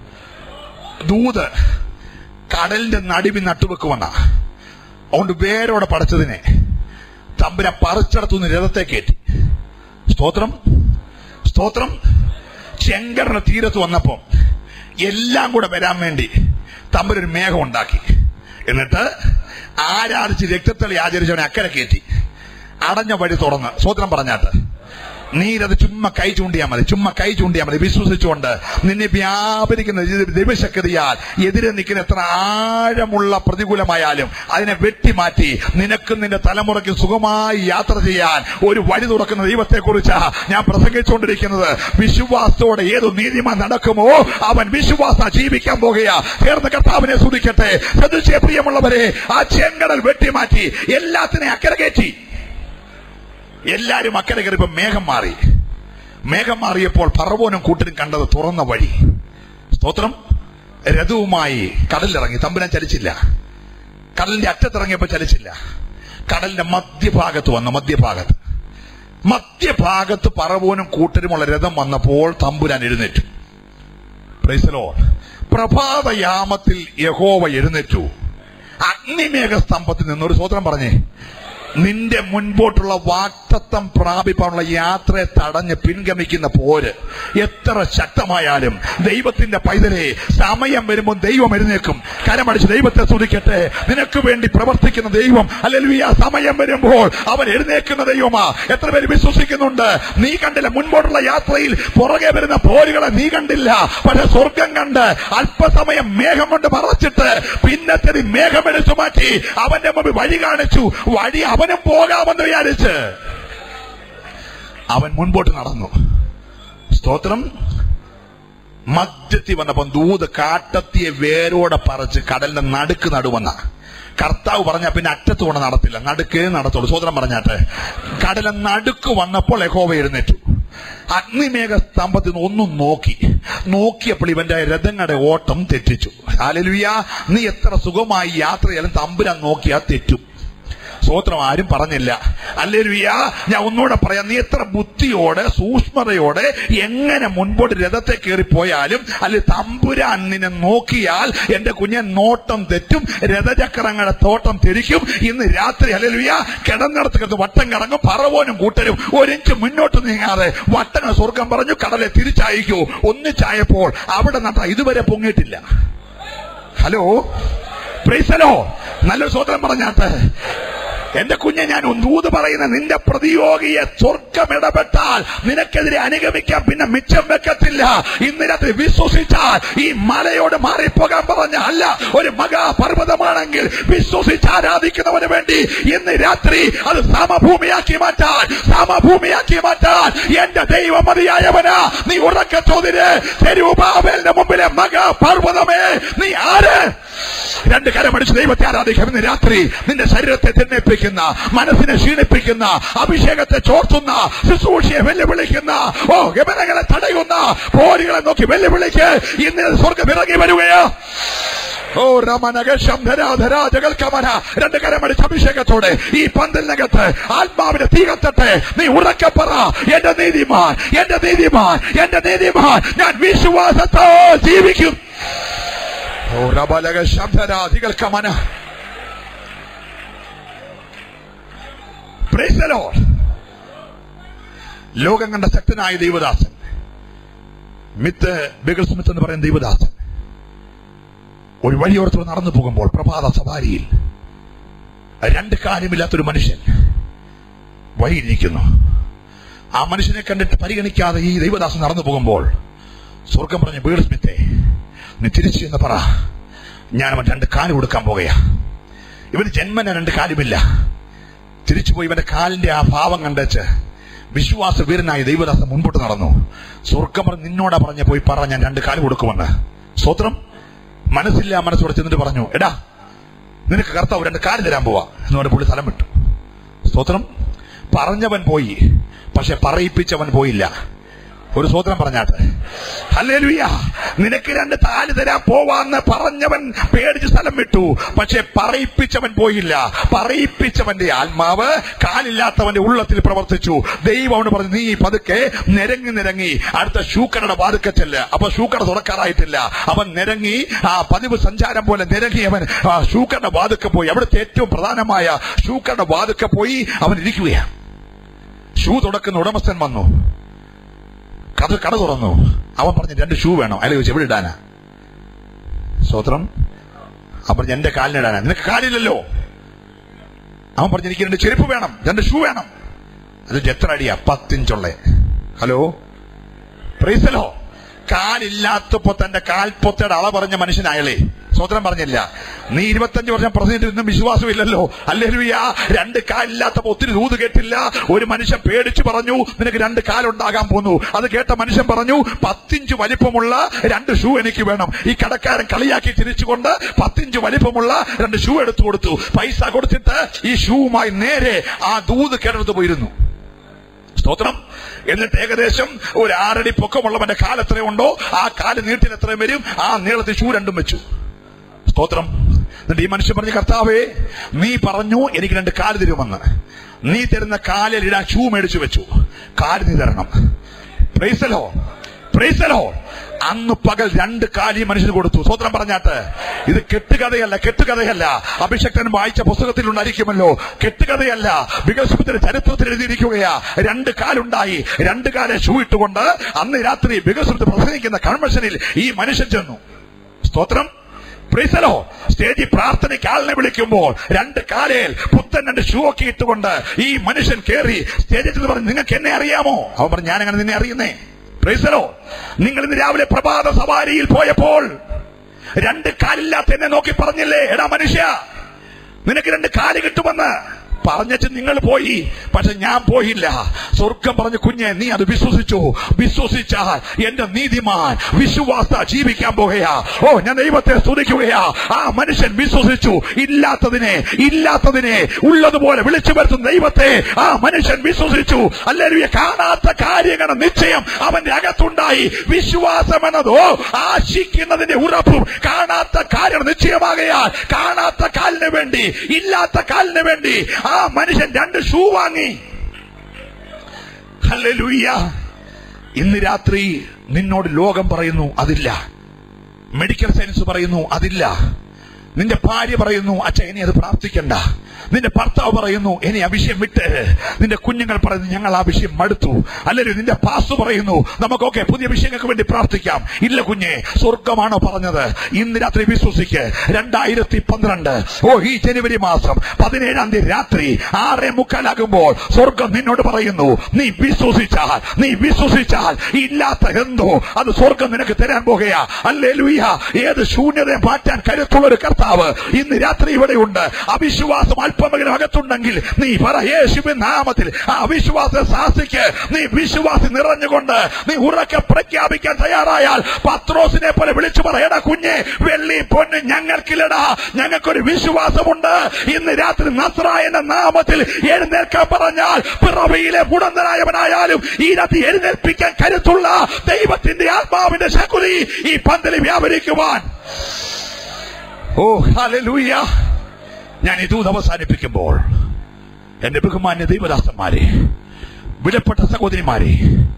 ദൂത് കടലിന്റെ നടുവിൽ നട്ടുവെക്കുവന്ന അതുകൊണ്ട് വേരോടെ പടച്ചതിനെ തമ്പുരം പറിച്ചടത്തുനിന്ന് രഥത്തെ കയറ്റി സ്തോത്രം സ്തോത്രം ചെങ്കറിന്റെ തീരത്ത് വന്നപ്പോ എല്ലാം കൂടെ വരാൻ വേണ്ടി തമ്പുരൊരു മേഘം ഉണ്ടാക്കി എന്നിട്ട് ആരാധിച്ച് രക്തത്തളി ആചരിച്ചവനെ അക്കരെ കയറ്റി അടഞ്ഞ വഴി തുറന്ന് സ്വോത്രം പറഞ്ഞാട്ട് നീരത് ചുമ്മാ കൈ ചൂണ്ടിയാൽ മതി ചുമ്മാ കൈ ചൂണ്ടിയാൽ മതി വിശ്വസിച്ചുകൊണ്ട് നിന്നെ വ്യാപരിക്കുന്ന ദൈവ- ദൈവശക്തിയാൽ എതിരെ നിൽക്കുന്ന എത്ര ആഴമുള്ള പ്രതികൂലമായാലും അതിനെ വെട്ടിമാറ്റി നിനക്കും നിന്റെ തലമുറയ്ക്ക് സുഖമായി യാത്ര ചെയ്യാൻ ഒരു വഴി തുറക്കുന്ന ദൈവത്തെക്കുറിച്ചാ ഞാൻ പ്രസംഗിച്ചുകൊണ്ടിരിക്കുന്നത് വിശ്വാസത്തോടെ ഏതു നീതിമാൻ നടക്കുമോ അവൻ വിശ്വാസ ജീവിക്കാൻ പോകുകയാ ചേർന്ന് കർത്താവിനെ സ്തുതിക്കട്ടെ ശ്രദ്ധിച്ചേ പ്രിയമുള്ളവരെ ആ ചെങ്കടൽ വെട്ടിമാറ്റി എല്ലാത്തിനെയും അക്കരെ കയറ്റി എല്ലാരും അക്കരെ കയറിയപ്പോ മേഘം മാറി മേഘം മാറിയപ്പോൾ പറവോനും കൂട്ടരും കണ്ടത് തുറന്ന വഴി സ്തോത്രം രഥവുമായി കടലിലിറങ്ങി തമ്പുരാൻ ചലിച്ചില്ല കടലിന്റെ അറ്റത്തിറങ്ങിയപ്പോ ചലിച്ചില്ല കടലിന്റെ മധ്യഭാഗത്ത് വന്നു മധ്യഭാഗത്ത് മധ്യഭാഗത്ത് പറവോനും കൂട്ടരുമുള്ള രഥം വന്നപ്പോൾ തമ്പുരാൻ എഴുന്നേറ്റു പ്രൈസലോ പ്രഭാതയാമത്തിൽ യഹോവ എഴുന്നേറ്റു അഗ്നിമേഘ സ്തംഭത്തിൽ നിന്നൊരു സ്വോത്രം പറഞ്ഞേ നിന്റെ മുൻപോട്ടുള്ള വാക്തത്വം പ്രാപിപ്പാനുള്ള യാത്രയെ തടഞ്ഞ് പിൻഗമിക്കുന്ന പോര് എത്ര ശക്തമായാലും ദൈവത്തിന്റെ പൈതലെ സമയം വരുമ്പോൾ ദൈവം എഴുന്നേക്കും കരമടിച്ച് ദൈവത്തെ സ്തുതിക്കട്ടെ നിനക്ക് വേണ്ടി പ്രവർത്തിക്കുന്ന ദൈവം അല്ലെങ്കിൽ ആ സമയം വരുമ്പോൾ അവൻ എഴുന്നേക്കുന്ന ദൈവമാ എത്ര പേര് വിശ്വസിക്കുന്നുണ്ട് നീ കണ്ടില്ല മുൻപോട്ടുള്ള യാത്രയിൽ പുറകെ വരുന്ന പോരുകളെ നീ കണ്ടില്ല പക്ഷെ സ്വർഗം കണ്ട് അല്പസമയം മേഘം കൊണ്ട് മറച്ചിട്ട് പിന്നത്തെ മേഘം എടുത്തു മാറ്റി അവന്റെ മുമ്പിൽ വഴി കാണിച്ചു വഴി അവനും പോകാമെന്ന് വിചാരിച്ച് അവൻ മുൻപോട്ട് നടന്നു സ്തോത്രം മധ്യത്തിൽ വന്നപ്പം ദൂത് കാട്ടത്തിയെ വേരോടെ പറിച്ച് കടലിന്റെ നടുക്ക് നടുവന്ന കർത്താവ് പറഞ്ഞ പിന്നെ അറ്റത്ത് കൊണ്ട് നടത്തില്ല നടുക്കേ നടത്തുള്ളൂ സോദരം പറഞ്ഞാട്ടെ കടല നടുക്ക് വന്നപ്പോൾ യഹോവ എഴുന്നേറ്റു അഗ്നിമേഘ സ്തംഭത്തിൽ നിന്ന് ഒന്നും നോക്കി നോക്കിയപ്പോൾ ഇവന്റെ രഥങ്ങളുടെ ഓട്ടം തെറ്റിച്ചു ആലലുയ നീ എത്ര സുഖമായി യാത്ര ചെയ്യാലും തമ്പുരാൻ നോക്കിയാ തെറ്റും സ്തോത്രം ആരും പറഞ്ഞില്ല അല്ലേലുയ്യ ഞാൻ ഒന്നുകൂടെ പറയാം നീ എത്ര ബുദ്ധിയോടെ സൂക്ഷ്മതയോടെ എങ്ങനെ മുൻപോട്ട് രഥത്തെ കയറി പോയാലും അല്ലെ തമ്പുരാൻ നിന്നെ നോക്കിയാൽ എന്റെ കുഞ്ഞൻ നോട്ടം തെറ്റും രഥചക്രങ്ങളുടെ തോട്ടം തിരിക്കും ഇന്ന് രാത്രി അല്ലേലുയ്യ കിടന്നിടത്ത് കിടന്ന് വട്ടം കറങ്ങും പറവോനും കൂട്ടരും ഒരിഞ്ച് മുന്നോട്ട് നീങ്ങാതെ വട്ടങ്ങൾ സ്വർഗം പറഞ്ഞു കടലെ തിരിച്ചയക്കൂ ഒന്നിച്ചായപ്പോൾ അവിടെ നട്ട ഇതുവരെ പൊങ്ങിയിട്ടില്ല ഹലോ പ്രൈസലോ നല്ലൊരു സ്വതന്ത്രം പറഞ്ഞാട്ടെ എന്റെ കുഞ്ഞെ ഞാൻ ദൂത് പറയുന്ന നിന്റെ പ്രതിയോഗിയെ സ്വർഗം ഇടപെട്ടാൽ നിനക്കെതിരെ അനുഗമിക്കാൻ പിന്നെ മിച്ചം വെക്കത്തില്ല ഇന്ന് രാത്രി വിശ്വസിച്ചാൽ ഈ മലയോട് മാറിപ്പോകാൻ പറഞ്ഞ അല്ല ഒരു മഹാപർവ്വതമാണെങ്കിൽ വിശ്വസിച്ച് ആരാധിക്കുന്നവന് വേണ്ടി ഇന്ന് രാത്രി അത് സമഭൂമിയാക്കി മാറ്റാൻ സമഭൂമിയാക്കി മാറ്റാൻ എന്റെ ദൈവം മതിയായവനാ നീ ഉറക്ക ചോദിന് തെരുവുബാബേലിന്റെ മുമ്പിലെ മഹാപർവ്വതമേ നീ ആര് രണ്ട് കരമടിച്ച് ദൈവത്തെ ആരാധിക്കാം ഇന്ന് രാത്രി നിന്റെ ശരീരത്തെ തെന്നിപ്പിക്കുന്ന മനസ്സിനെ ക്ഷീണിപ്പിക്കുന്ന അഭിഷേകത്തെ ചോർത്തുന്ന ശുശ്രൂഷയെ വെല്ലുവിളിക്കുന്ന ഓ ഗമനങ്ങളെ തടയുന്ന പോരുകളെ നോക്കി വെല്ലുവിളിക്ക് ഇന്ന് സ്വർഗം ഇറങ്ങി വരികയോ ഓ രമനകമന രണ്ട് കരമടിച്ച് അഭിഷേകത്തോടെ ഈ പന്തലിനകത്ത് ആത്മാവിന്റെ തീ കത്തട്ടെ നീ ഉറക്കെ പറ എന്റെ നീതിമാൻ എന്റെ നീതിമാൻ എന്റെ നീതിമാൻ ഞാൻ വിശ്വാസത്തോ ജീവിക്കും ഓ റബലക ശബ്ദരാധികൾക്കമന Praise the Lord. ലോകം കണ്ട ശക്തനായ ദൈവദാസൻ മിത്ത് ബിഗൽ സ്മിത്ത് എന്ന് പറയുന്ന ദൈവദാസൻ ഒരു വഴിയോരത്ത് നടന്നു പോകുമ്പോൾ പ്രഭാത സവാരിയിൽ രണ്ട് കാര്യമില്ലാത്തൊരു മനുഷ്യൻ വഴിയിരിക്കുന്നു ആ മനുഷ്യനെ കണ്ടിട്ട് പരിഗണിക്കാതെ ഈ ദൈവദാസൻ നടന്നു പോകുമ്പോൾ സ്വർഗം പറഞ്ഞ ബിഗൽ സ്മിത്തെ നീ തിരിച്ചു എന്ന് പറ ഞാൻ അവൻ രണ്ട് കാല് കൊടുക്കാൻ പോകുകയാ ഇവന് ജന്മന രണ്ട് കാലുമില്ല തിരിച്ചുപോയി ഇവന്റെ കാലിന്റെ ആ ഭാവം കണ്ടേച്ച് വിശ്വാസ വീരനായ ദൈവദാസൻ മുൻപോട്ട് നടന്നു സ്വർഗം പറഞ്ഞ് നിന്നോടാ പറഞ്ഞ പോയി പറ ഞാൻ രണ്ട് കാല് കൊടുക്കുമെന്ന് സ്വത്രം മനസ്സില്ല മനസ്സോടെ ചെന്നിട്ട് പറഞ്ഞു എടാ നിനക്ക് കർത്താവ് രണ്ട് കാല് തരാൻ പോവാ എന്ന് പറഞ്ഞ പുള്ളി സ്ഥലം വിട്ടു സ്തോത്രം പറഞ്ഞവൻ പോയി പക്ഷെ പറയിപ്പിച്ചവൻ പോയില്ല ഒരു സ്വോത്രം പറഞ്ഞാട്ടെ ഹല്ലേലൂയ നിനക്ക് രണ്ട് താല് തരാൻ പോവാന്ന് പറഞ്ഞവൻ പേടിച്ച് സ്ഥലം വിട്ടു പക്ഷെ പറയിപ്പിച്ചവൻ പോയില്ല പറയിപ്പിച്ചവന്റെ ആത്മാവ് കാലില്ലാത്തവന്റെ ഉള്ളത്തിൽ പ്രവർത്തിച്ചു ദൈവം അവന് പറഞ്ഞു നീ പതുക്കെ നിരങ്ങി നിരങ്ങി അടുത്ത ഷൂക്കറുടെ വാതുക്കെ ചെല്ല് അപ്പൊ ഷൂക്കട തുറക്കാറായിട്ടില്ല അവൻ നിരങ്ങി ആ പതിവ് സഞ്ചാരം പോലെ നിരങ്ങി അവൻ ആ ഷൂക്കറുടെ വാതുക്കെ പോയി അവിടുത്തെ ഏറ്റവും പ്രധാനമായ ഷൂക്കറുടെ വാതുക്കെ പോയി അവൻ ഇരിക്കുകയാണ് ഷൂ തുടക്കുന്ന ഉടമസ്ഥൻ വന്നു കഥ കട തുറന്നു അവൻ പറഞ്ഞു രണ്ട് ഷൂ വേണം അയാൾ ചോദിച്ചു എവിടെ ഇടാനാ സ്വത്രം അവൻ പറഞ്ഞു എന്റെ കാലിനിടാനാ നിനക്ക് കാലില്ലല്ലോ അവൻ പറഞ്ഞു എനിക്ക് രണ്ട് ചെരുപ്പ് വേണം രണ്ട് ഷൂ വേണം അത് എത്ര അടിയാ പത്തിഞ്ചുള്ള ഹലോ പ്രൈസലോ കാലില്ലാത്തപ്പോ തന്റെ കാൽപ്പൊത്തയുടെ അള പറഞ്ഞ മനുഷ്യനായളേ സ്വതന്ത്രം പറഞ്ഞില്ല നീ ഇരുപത്തഞ്ച് വർഷം പ്രസിഡന്റ് ഇന്നും വിശ്വാസമില്ലല്ലോ അല്ലെലുയ രണ്ട് കാലില്ലാത്തപ്പോ ഒത്തിരി ദൂത് കേട്ടില്ല ഒരു മനുഷ്യൻ പേടിച്ചു പറഞ്ഞു നിനക്ക് രണ്ട് കാലുണ്ടാകാൻ പോന്നു അത് കേട്ട മനുഷ്യൻ പറഞ്ഞു പത്തിഞ്ച് വലിപ്പമുള്ള രണ്ട് ഷൂ എനിക്ക് വേണം ഈ കടക്കാരൻ കളിയാക്കി തിരിച്ചുകൊണ്ട് പത്തിഞ്ച് വലിപ്പമുള്ള രണ്ട് ഷൂ എടുത്തു കൊടുത്തു പൈസ കൊടുത്തിട്ട് ഈ ഷൂവുമായി നേരെ ആ ദൂത് കേട്ടെടുത്ത് പോയിരുന്നു സ്തോത്രം എന്നിട്ട് ഏകദേശം ഒരു ആറടി പൊക്കമുള്ളവന്റെ കാൽ എത്രയുണ്ടോ ആ കാല് നീട്ടിൽ എത്രയും വരും ആ നീളത്തിൽ ഷൂ രണ്ടും വെച്ചു സ്തോത്രം എന്നിട്ട് ഈ മനുഷ്യൻ പറഞ്ഞു കർത്താവേ നീ പറഞ്ഞു എനിക്ക് രണ്ട് കാല് തരുമെന്ന് നീ തരുന്ന കാലിൽ ഇടാൻ ഷൂ മേടിച്ചു വെച്ചു കാല് നീ തരണം പ്രൈസലോ പ്രൈസലോ അന്ന് പകൽ രണ്ട് കാലി മനുഷ്യന് കൊടുത്തു സ്വത്രം പറഞ്ഞാട്ട് ഇത് കെട്ടുകഥയല്ല കെട്ടുകഥയല്ല അഭിഷക്തൻ വായിച്ച പുസ്തകത്തിൽ ഉണ്ടായിരിക്കുമല്ലോ കെട്ടുകഥയല്ല വികസനത്തിന്റെ ചരിത്രത്തിൽ എഴുതിയിരിക്കുകയാ രണ്ട് കാലുണ്ടായി രണ്ട് കാലെ ഷൂ ഇട്ടുകൊണ്ട് അന്ന് രാത്രി വികസനത്തിൽ പ്രസംഗിക്കുന്ന കൺവെൻഷനിൽ ഈ മനുഷ്യൻ ചെന്നു സ്തോത്രം പ്രീസലോ സ്റ്റേജിൽ പ്രാർത്ഥനയ്ക്ക് ആളിനെ വിളിക്കുമ്പോൾ രണ്ട് കാലയിൽ പുത്തൻ രണ്ട് ഷൂ ഒക്കെ ഇട്ടുകൊണ്ട് ഈ മനുഷ്യൻ കയറി സ്റ്റേജിൽ ചെന്ന് പറഞ്ഞു നിങ്ങൾക്ക് എന്നെ അറിയാമോ അവൻ പറഞ്ഞു ഞാൻ അങ്ങനെ നിന്നെ അറിയുന്നേ പ്രീസലോ നിങ്ങൾ ഇന്ന് രാവിലെ പ്രഭാത സവാരിയിൽ പോയപ്പോൾ രണ്ട് കാലില്ലാത്ത എന്നെ നോക്കി പറഞ്ഞില്ലേ എടാ മനുഷ്യ നിനക്ക് രണ്ട് കാല് കിട്ടുമെന്ന് പറഞ്ഞിട്ട് നിങ്ങൾ പോയി പക്ഷെ ഞാൻ പോയില്ല സ്വർഗം പറഞ്ഞ കുഞ്ഞെ നീ അത് വിശ്വസിച്ചു വിശ്വസിച്ചാൽ എന്റെ നീതിമാൻ വിശ്വാസ ജീവിക്കാൻ പോകുകയാ ഓ ഞാൻ ദൈവത്തെ സ്തുതിക്കുകയാ ആ മനുഷ്യൻ വിശ്വസിച്ചു ഇല്ലാത്തതിനെ ഇല്ലാത്തതിനെ ഉള്ളതുപോലെ വിളിച്ചു വരുത്തുന്ന ദൈവത്തെ ആ മനുഷ്യൻ വിശ്വസിച്ചു അല്ലെങ്കിൽ കാണാത്ത കാര്യങ്ങളുടെ നിശ്ചയം അവന്റെ അകത്തുണ്ടായി വിശ്വാസം എന്നതോ ആശിക്കുന്നതിന്റെ ഉറപ്പും കാണാത്ത കാര്യം നിശ്ചയമാകയാൽ കാണാത്ത കാലിന് വേണ്ടി ഇല്ലാത്ത കാലിന് വേണ്ടി ആ മനുഷ്യൻ രണ്ട് ഷൂ വാങ്ങി ഹല്ലേലൂയ ഇന്ന് രാത്രി നിന്നോട് ലോകം പറയുന്നു അതില്ല മെഡിക്കൽ സയൻസ് പറയുന്നു അതില്ല നിന്റെ ഭാര്യ പറയുന്നു അച്ഛ ഇനി അത് പ്രാർത്ഥിക്കണ്ട നിന്റെ ഭർത്താവ് പറയുന്നു ഇനി ആ വിഷയം വിട്ട് നിന്റെ കുഞ്ഞുങ്ങൾ പറയുന്നു ഞങ്ങൾ ആ വിഷയം മടുത്തു അല്ലെങ്കിൽ നിന്റെ പാസ് പറയുന്നു നമുക്കൊക്കെ പുതിയ വിഷയങ്ങൾക്ക് വേണ്ടി പ്രാർത്ഥിക്കാം ഇല്ല കുഞ്ഞെ സ്വർഗമാണോ പറഞ്ഞത് ഇന്ന് രാത്രി വിശ്വസിക്ക് രണ്ടായിരത്തി പന്ത്രണ്ട് ഓ ഈ ജനുവരി മാസം പതിനേഴാം തീയതി രാത്രി ആറേ മുക്കാലാകുമ്പോൾ സ്വർഗം നിന്നോട് പറയുന്നു നീ വിശ്വസിച്ചാൽ നീ വിശ്വസിച്ചാൽ ഇല്ലാത്ത എന്തോ അത് സ്വർഗം നിനക്ക് തരാൻ പോകുകയാ അല്ലേ ലൂയ ഏത് ശൂന്യതയെ മാറ്റാൻ കരുത്തുള്ള ഒരു കർത്താവ് ഇന്ന് രാത്രി ഇവിടെയുണ്ട് അവിശ്വാസം അല്പമെങ്കിലും അകത്തുണ്ടെങ്കിൽ നീ പറ യേശുവിൻ നാമത്തിൽ ആ അവിശ്വാസ സാക്ഷിക്ക് നീ വിശ്വാസം നിറഞ്ഞുകൊണ്ട് നീ ഉറക്കെ പ്രഖ്യാപിക്കാൻ തയ്യാറായാൽ പത്രോസിനെ പോലെ വിളിച്ചു പറയടാ കുഞ്ഞെ വെള്ളി പൊന്ന് ഞങ്ങൾക്കില്ലടാ ഞങ്ങൾക്കൊരു വിശ്വാസമുണ്ട് ഇന്ന് രാത്രി നസ്രായന്റെ നാമത്തിൽ എഴുന്നേൽക്കാൻ പറഞ്ഞാൽ പിറവിയിലെ മുടന്തനായവനായാലും ഈ രാത്രി എഴുന്നേൽപ്പിക്കാൻ കരുത്തുള്ള ദൈവത്തിന്റെ ആത്മാവിന്റെ ശകുലി ഈ പന്തലിൽ വ്യാപരിക്കുവാൻ ഓ ഹല്ലേലൂയ ഞാൻ ഈ ദൂത് അവസാനിപ്പിക്കുമ്പോൾ എന്റെ ബഹുമാന്യ ദൈവദാസന്മാരെ വിലപ്പെട്ട സഹോദരിമാരെ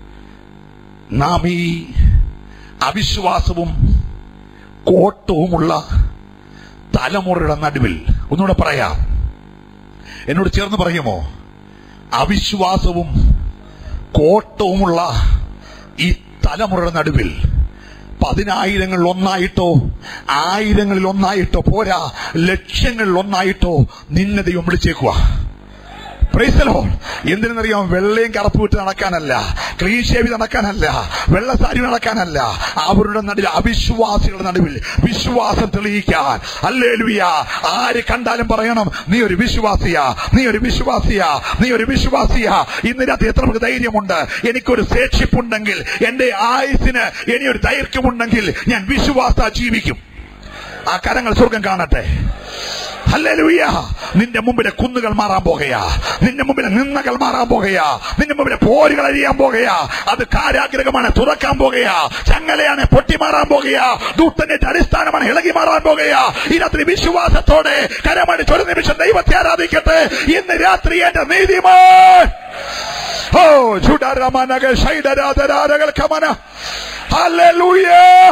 നാം ഈ അവിശ്വാസവും കോട്ടവുമുള്ള തലമുറയുടെ നടുവിൽ ഒന്നുകൂടെ പറയാം എന്നോട് ചേർന്ന് പറയുമോ അവിശ്വാസവും കോട്ടവുമുള്ള ഈ തലമുറയുടെ നടുവിൽ പതിനായിരങ്ങളിൽ ഒന്നായിട്ടോ ആയിരങ്ങളിൽ ഒന്നായിട്ടോ പോരാ ലക്ഷങ്ങളിൽ ഒന്നായിട്ടോ നിന്നെ ദൈവം വിളിച്ചേക്കുക പ്രൈസലോ എന്തിനെന്നറിയാം വെള്ളയും കറുപ്പ് വിട്ട് നടക്കാനല്ല ക്ലീൻ ഷേവ് നടക്കാനല്ല വെള്ള സാരി നടക്കാനല്ല അവരുടെ നടുവിൽ അവിശ്വാസികളുടെ നടുവിൽ വിശ്വാസം തെളിയിക്കാൻ അല്ലേ ആര് കണ്ടാലും പറയണം നീ ഒരു വിശ്വാസിയാ നീ ഒരു വിശ്വാസിയാ നീ ഒരു വിശ്വാസിയാ ഇന്ന് രാത്രി എത്ര പേർക്ക് ധൈര്യമുണ്ട് എനിക്കൊരു ശേഷിപ്പുണ്ടെങ്കിൽ എന്റെ ആയുസിന് ഇനി ഒരു ദൈർഘ്യമുണ്ടെങ്കിൽ ഞാൻ വിശ്വാസ ജീവിക്കും ആ കരങ്ങൾ സ്വർഗം കാണട്ടെ ഹല്ലേലൂയ നിന്റെ മുമ്പിലെ കുന്നുകൾ മാറാൻ പോകുകയാ നിന്റെ മുമ്പിലെ നിന്നകൾ മാറാൻ പോകുകയാ നിന്റെ മുമ്പിലെ പോരുകൾ അഴിയാൻ പോകുകയാ അത് കാരാഗ്രഹമാണ് തുറക്കാൻ പോകുകയാ ചങ്ങലയാണ് പൊട്ടിമാറാൻ പോകുകയാ ദൂത്തന്റെ അടിസ്ഥാനമാണ് ഇളകി മാറാൻ പോകുകയാ ഈ രാത്രി വിശ്വാസത്തോടെ കരമടിച്ച് ഒരു നിമിഷം ദൈവത്തെ ആരാധിക്കട്ടെ ഇന്ന് രാത്രി എന്റെ നീതിമാൻ ഓ ചുടരമനകൾ ശൈഡരാധരാരകൾ കമന ഹല്ലേലൂയ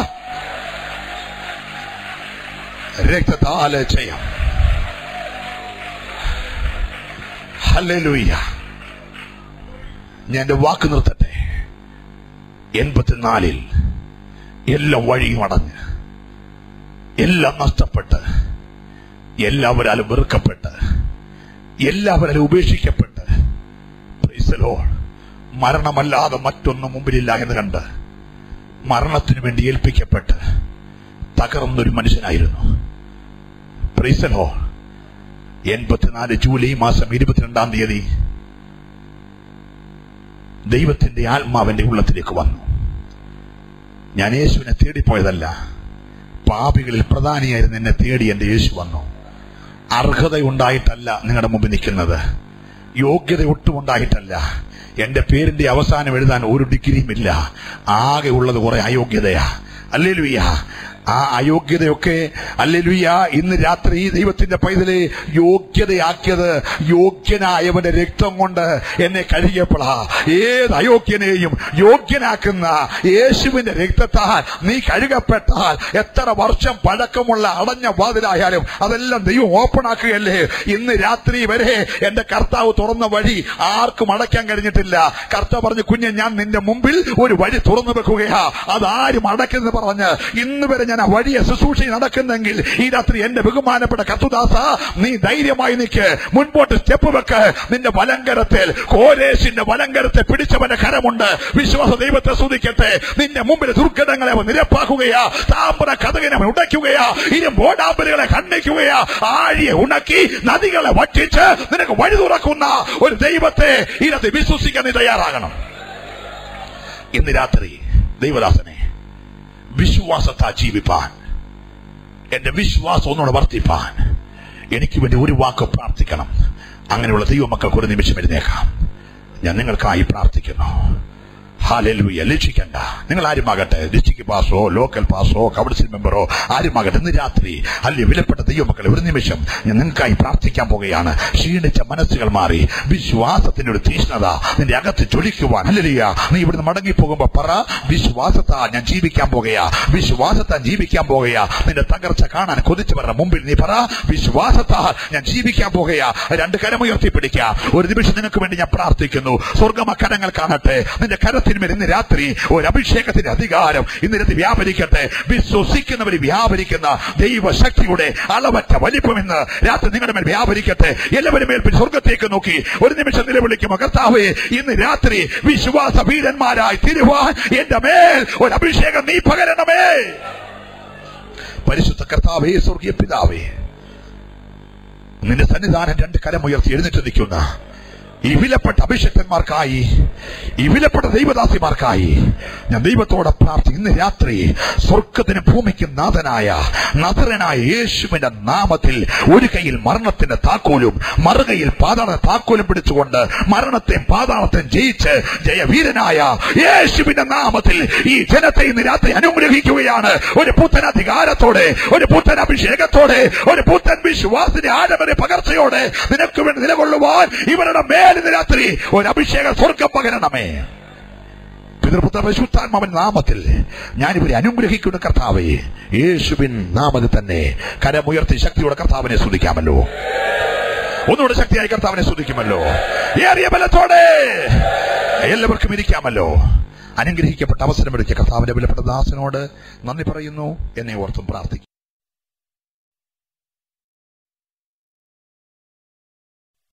രക്തത്താലെ ചെയ്യാം ഹല്ലേലൂയ ഞാൻ എന്റെ വാക്ക് നിർത്തട്ടെ എൺപത്തിനാലിൽ എല്ലാം വഴിയും അടഞ്ഞ് എല്ലാം നഷ്ടപ്പെട്ട് എല്ലാവരാലും വെറുക്കപ്പെട്ട് എല്ലാവരാലും ഉപേക്ഷിക്കപ്പെട്ട് Praise the Lord. മരണമല്ലാതെ മറ്റൊന്നും മുമ്പിലില്ല എന്ന് കണ്ട് മരണത്തിനു വേണ്ടി ഏൽപ്പിക്കപ്പെട്ട് തകർന്നൊരു മനുഷ്യനായിരുന്നു പ്രീസലോ എൺപത്തിനാല് ജൂലൈ മാസം ഇരുപത്തിരണ്ടാം തീയതി ദൈവത്തിന്റെ ആത്മാവിന്റെ ഉള്ളത്തിലേക്ക് വന്നു ഞാൻ യേശുവിനെ തേടിപ്പോയതല്ല പാപികളിൽ പ്രധാനിയായിരുന്നു എന്നെ തേടി എന്റെ യേശു വന്നു അർഹതയുണ്ടായിട്ടല്ല നിങ്ങളുടെ മുമ്പിൽ നിൽക്കുന്നത് യോഗ്യത ഒട്ടും ഉണ്ടായിട്ടല്ല എന്റെ പേരിന്റെ അവസാനം എഴുതാൻ ഒരു ഡിഗ്രിയും ഇല്ല ആകെ ഉള്ളത് കുറെ അയോഗ്യതയാ അല്ലേലുയ്യ ആ അയോഗ്യതയൊക്കെ അല്ലെലുയ്യ ഇന്ന് രാത്രി ദൈവത്തിന്റെ പൈതലെ യോഗ്യതയാക്കിയത് യോഗ്യനായവന്റെ രക്തം കൊണ്ട് എന്നെ കഴുകിയപ്പോഴാ ഏത് അയോഗ്യനെയും യോഗ്യനാക്കുന്ന യേശുവിന്റെ രക്തത്താൽ നീ കഴുകപ്പെട്ടാൽ എത്ര വർഷം പഴക്കമുള്ള അടഞ്ഞ വാതിലായാലും അതെല്ലാം ദൈവം ഓപ്പൺ ആക്കുകയല്ലേ ഇന്ന് രാത്രി വരെ എന്റെ കർത്താവ് തുറന്ന വഴി ആർക്കും അടയ്ക്കാൻ കഴിഞ്ഞിട്ടില്ല കർത്താവ് പറഞ്ഞു കുഞ്ഞെ ഞാൻ നിന്റെ മുമ്പിൽ ഒരു വഴി തുറന്നു വെക്കുകയാ അതാരും അടയ്ക്കെന്ന് പറഞ്ഞ് ഇന്ന് വരെ ഞാൻ ആ വഴിയെ ശുശ്രൂഷ നടക്കുന്നെങ്കിൽ ഈ രാത്രി എന്റെ ബഹുമാനപ്പെട്ട കത്തുദാസ നീ ധൈര്യമായി നിൽക്ക് മുൻപോട്ട് സ്റ്റെപ്പ് വെക്ക് നിന്റെ വലങ്കരത്തിൽ കോരേശിന്റെ വലങ്കരത്തെ പിടിച്ചവന്റെ കരമുണ്ട് വിശ്വാസ ദൈവത്തെ സ്തുതിക്കട്ടെ നിന്റെ മുമ്പിൽ ദുർഘടങ്ങളെ അവൻ നിരപ്പാക്കുകയാ താമ്ര കഥകിനെ അവൻ ഉടയ്ക്കുകയാ ഇരുമ്പോടാമ്പലുകളെ ഖണ്ഡിക്കുകയാ ആഴിയെ ഉണക്കി നദികളെ വറ്റിച്ച് നിനക്ക് വഴി തുറക്കുന്ന ഒരു ദൈവത്തെ ഇതിനകത്ത് വിശ്വസിക്കാൻ നീ തയ്യാറാകണം ഇന്ന് രാത്രി ദൈവദാസനെ വിശ്വാസത്താ ജീവിപ്പാൻ എന്റെ വിശ്വാസം ഒന്നുകൂടെ വർദ്ധിപ്പാൻ എനിക്ക് വേണ്ടി ഒരു വാക്ക് പ്രാർത്ഥിക്കണം അങ്ങനെയുള്ള ദൈവമക്കൾക്ക് ഒരു നിമിഷം എഴുന്നേക്കാം ഞാൻ നിങ്ങൾക്കായി പ്രാർത്ഥിക്കുന്നു ഹാലലുയ ലക്ഷിക്കണ്ട നിങ്ങൾ ആരുമാകട്ടെ ഡിസ്ട്രിക്ട് പാസോ ലോക്കൽ പാസോ കൗൺസിൽ മെമ്പറോ ആരുമാകട്ടെ ഇന്ന് രാത്രി അല്ലെ വിലപ്പെട്ട ദൈവമക്കളെ ഒരു നിമിഷം ഞാൻ നിങ്ങൾക്കായി പ്രാർത്ഥിക്കാൻ പോകുകയാണ് ക്ഷീണിച്ച മനസ്സുകൾ മാറി വിശ്വാസത്തിന്റെ ഒരു തീഷ്ണത നിന്റെ അകത്ത് ജ്വലിക്കുവാൻ അല്ലല്ല നീ ഇവിടുന്ന് മടങ്ങി പോകുമ്പോ പറ വിശ്വാസത്താൽ ഞാൻ ജീവിക്കാൻ പോകുകയാ വിശ്വാസത്താൽ ജീവിക്കാൻ പോകുകയാ നിന്റെ തകർച്ച കാണാൻ കൊതിച്ചവരുടെ മുമ്പിൽ നീ പറ വിശ്വാസത്താൽ ഞാൻ ജീവിക്കാൻ പോകുകയാ രണ്ട് കരമുയർത്തി പിടിക്കുക ഒരു നിമിഷം നിനക്ക് വേണ്ടി ഞാൻ പ്രാർത്ഥിക്കുന്നു സ്വർഗമ കരങ്ങൾ കാണട്ടെ നിന്റെ കരത്തിന്മേൽ ഇന്ന് രാത്രി ഒരു അഭിഷേകത്തിന്റെ അധികാരം ഇന്ന് രാത്രി വ്യാപരിക്കട്ടെ വിശ്വസിക്കുന്നവർ വ്യാപരിക്കുന്ന ദൈവശക്തിയുടെ അളവറ്റ വലിപ്പം ഇന്ന് രാത്രി നിങ്ങളുടെ മേൽ വ്യാപരിക്കട്ടെ എല്ലാവരും മേൽ സ്വർഗത്തേക്ക് നോക്കി ഒരു നിമിഷം നിലവിളിക്കുമോ കർത്താവേ ഇന്ന് രാത്രി വിശ്വാസ വീരന്മാരായി തിരുവാൻ എന്റെ മേൽ ഒരു അഭിഷേകം നീ പകരണമേ പരിശുദ്ധ കർത്താവേ സ്വർഗീയ പിതാവേ നിന്റെ സന്നിധാനം രണ്ട് കരമുയർത്തി എഴുന്നേറ്റ് നിൽക്കുന്ന ഈ വിലപ്പെട്ട അഭിഷക്തന്മാർക്കായി ഈ വിലപ്പെട്ട ദൈവദാസിമാർക്കായി ഞാൻ ദൈവത്തോടെ പ്രാർത്ഥി ഇന്ന് രാത്രി സ്വർഗത്തിന് ഭൂമിക്കും നാഥനായ നദരനായ യേശുവിന്റെ നാമത്തിൽ ഒരു കൈയിൽ മരണത്തിന്റെ താക്കോലും മറുകയിൽ പാതാള താക്കോലും പിടിച്ചുകൊണ്ട് മരണത്തെയും പാതാളത്തെയും ജയിച്ച് ജയവീരനായ യേശുവിന്റെ നാമത്തിൽ ഈ ജനത്തെ ഇന്ന് രാത്രി അനുഗ്രഹിക്കുകയാണ് ഒരു പുത്തൻ അധികാരത്തോടെ ഒരു പുത്തൻ അഭിഷേകത്തോടെ ഒരു പുത്തൻ വിശ്വാസത്തിന്റെ ആഴമറി പകർച്ചയോടെ നിനക്ക് വേണ്ടി നിലകൊള്ളുവാൻ ഇവരുടെ മേലിന്ന് രാത്രി ഒരു അഭിഷേക സ്വർഗം പകരണമേ പിതൃപുത്ര പരിശുദ്ധാത്മാവൻ നാമത്തിൽ ഞാൻ ഇവരെ അനുഗ്രഹിക്കുന്ന കർത്താവേ യേശുവിൻ നാമത്തിൽ തന്നെ കരമുയർത്തി ശക്തിയോടെ കർത്താവിനെ സ്തുതിക്കാമല്ലോ ഒന്നുകൂടെ ശക്തിയായി കർത്താവിനെ സ്തുതിക്കുമല്ലോ ഏറിയ ബലത്തോടെ എല്ലാവർക്കും ഇരിക്കാമല്ലോ അനുഗ്രഹിക്കപ്പെട്ട അവസരമെടുക്കിയ കർത്താവിന്റെ വിലപ്പെട്ട ദാസനോട് നന്ദി പറയുന്നു എന്നെ ഓർത്തും പ്രാർത്ഥിക്കും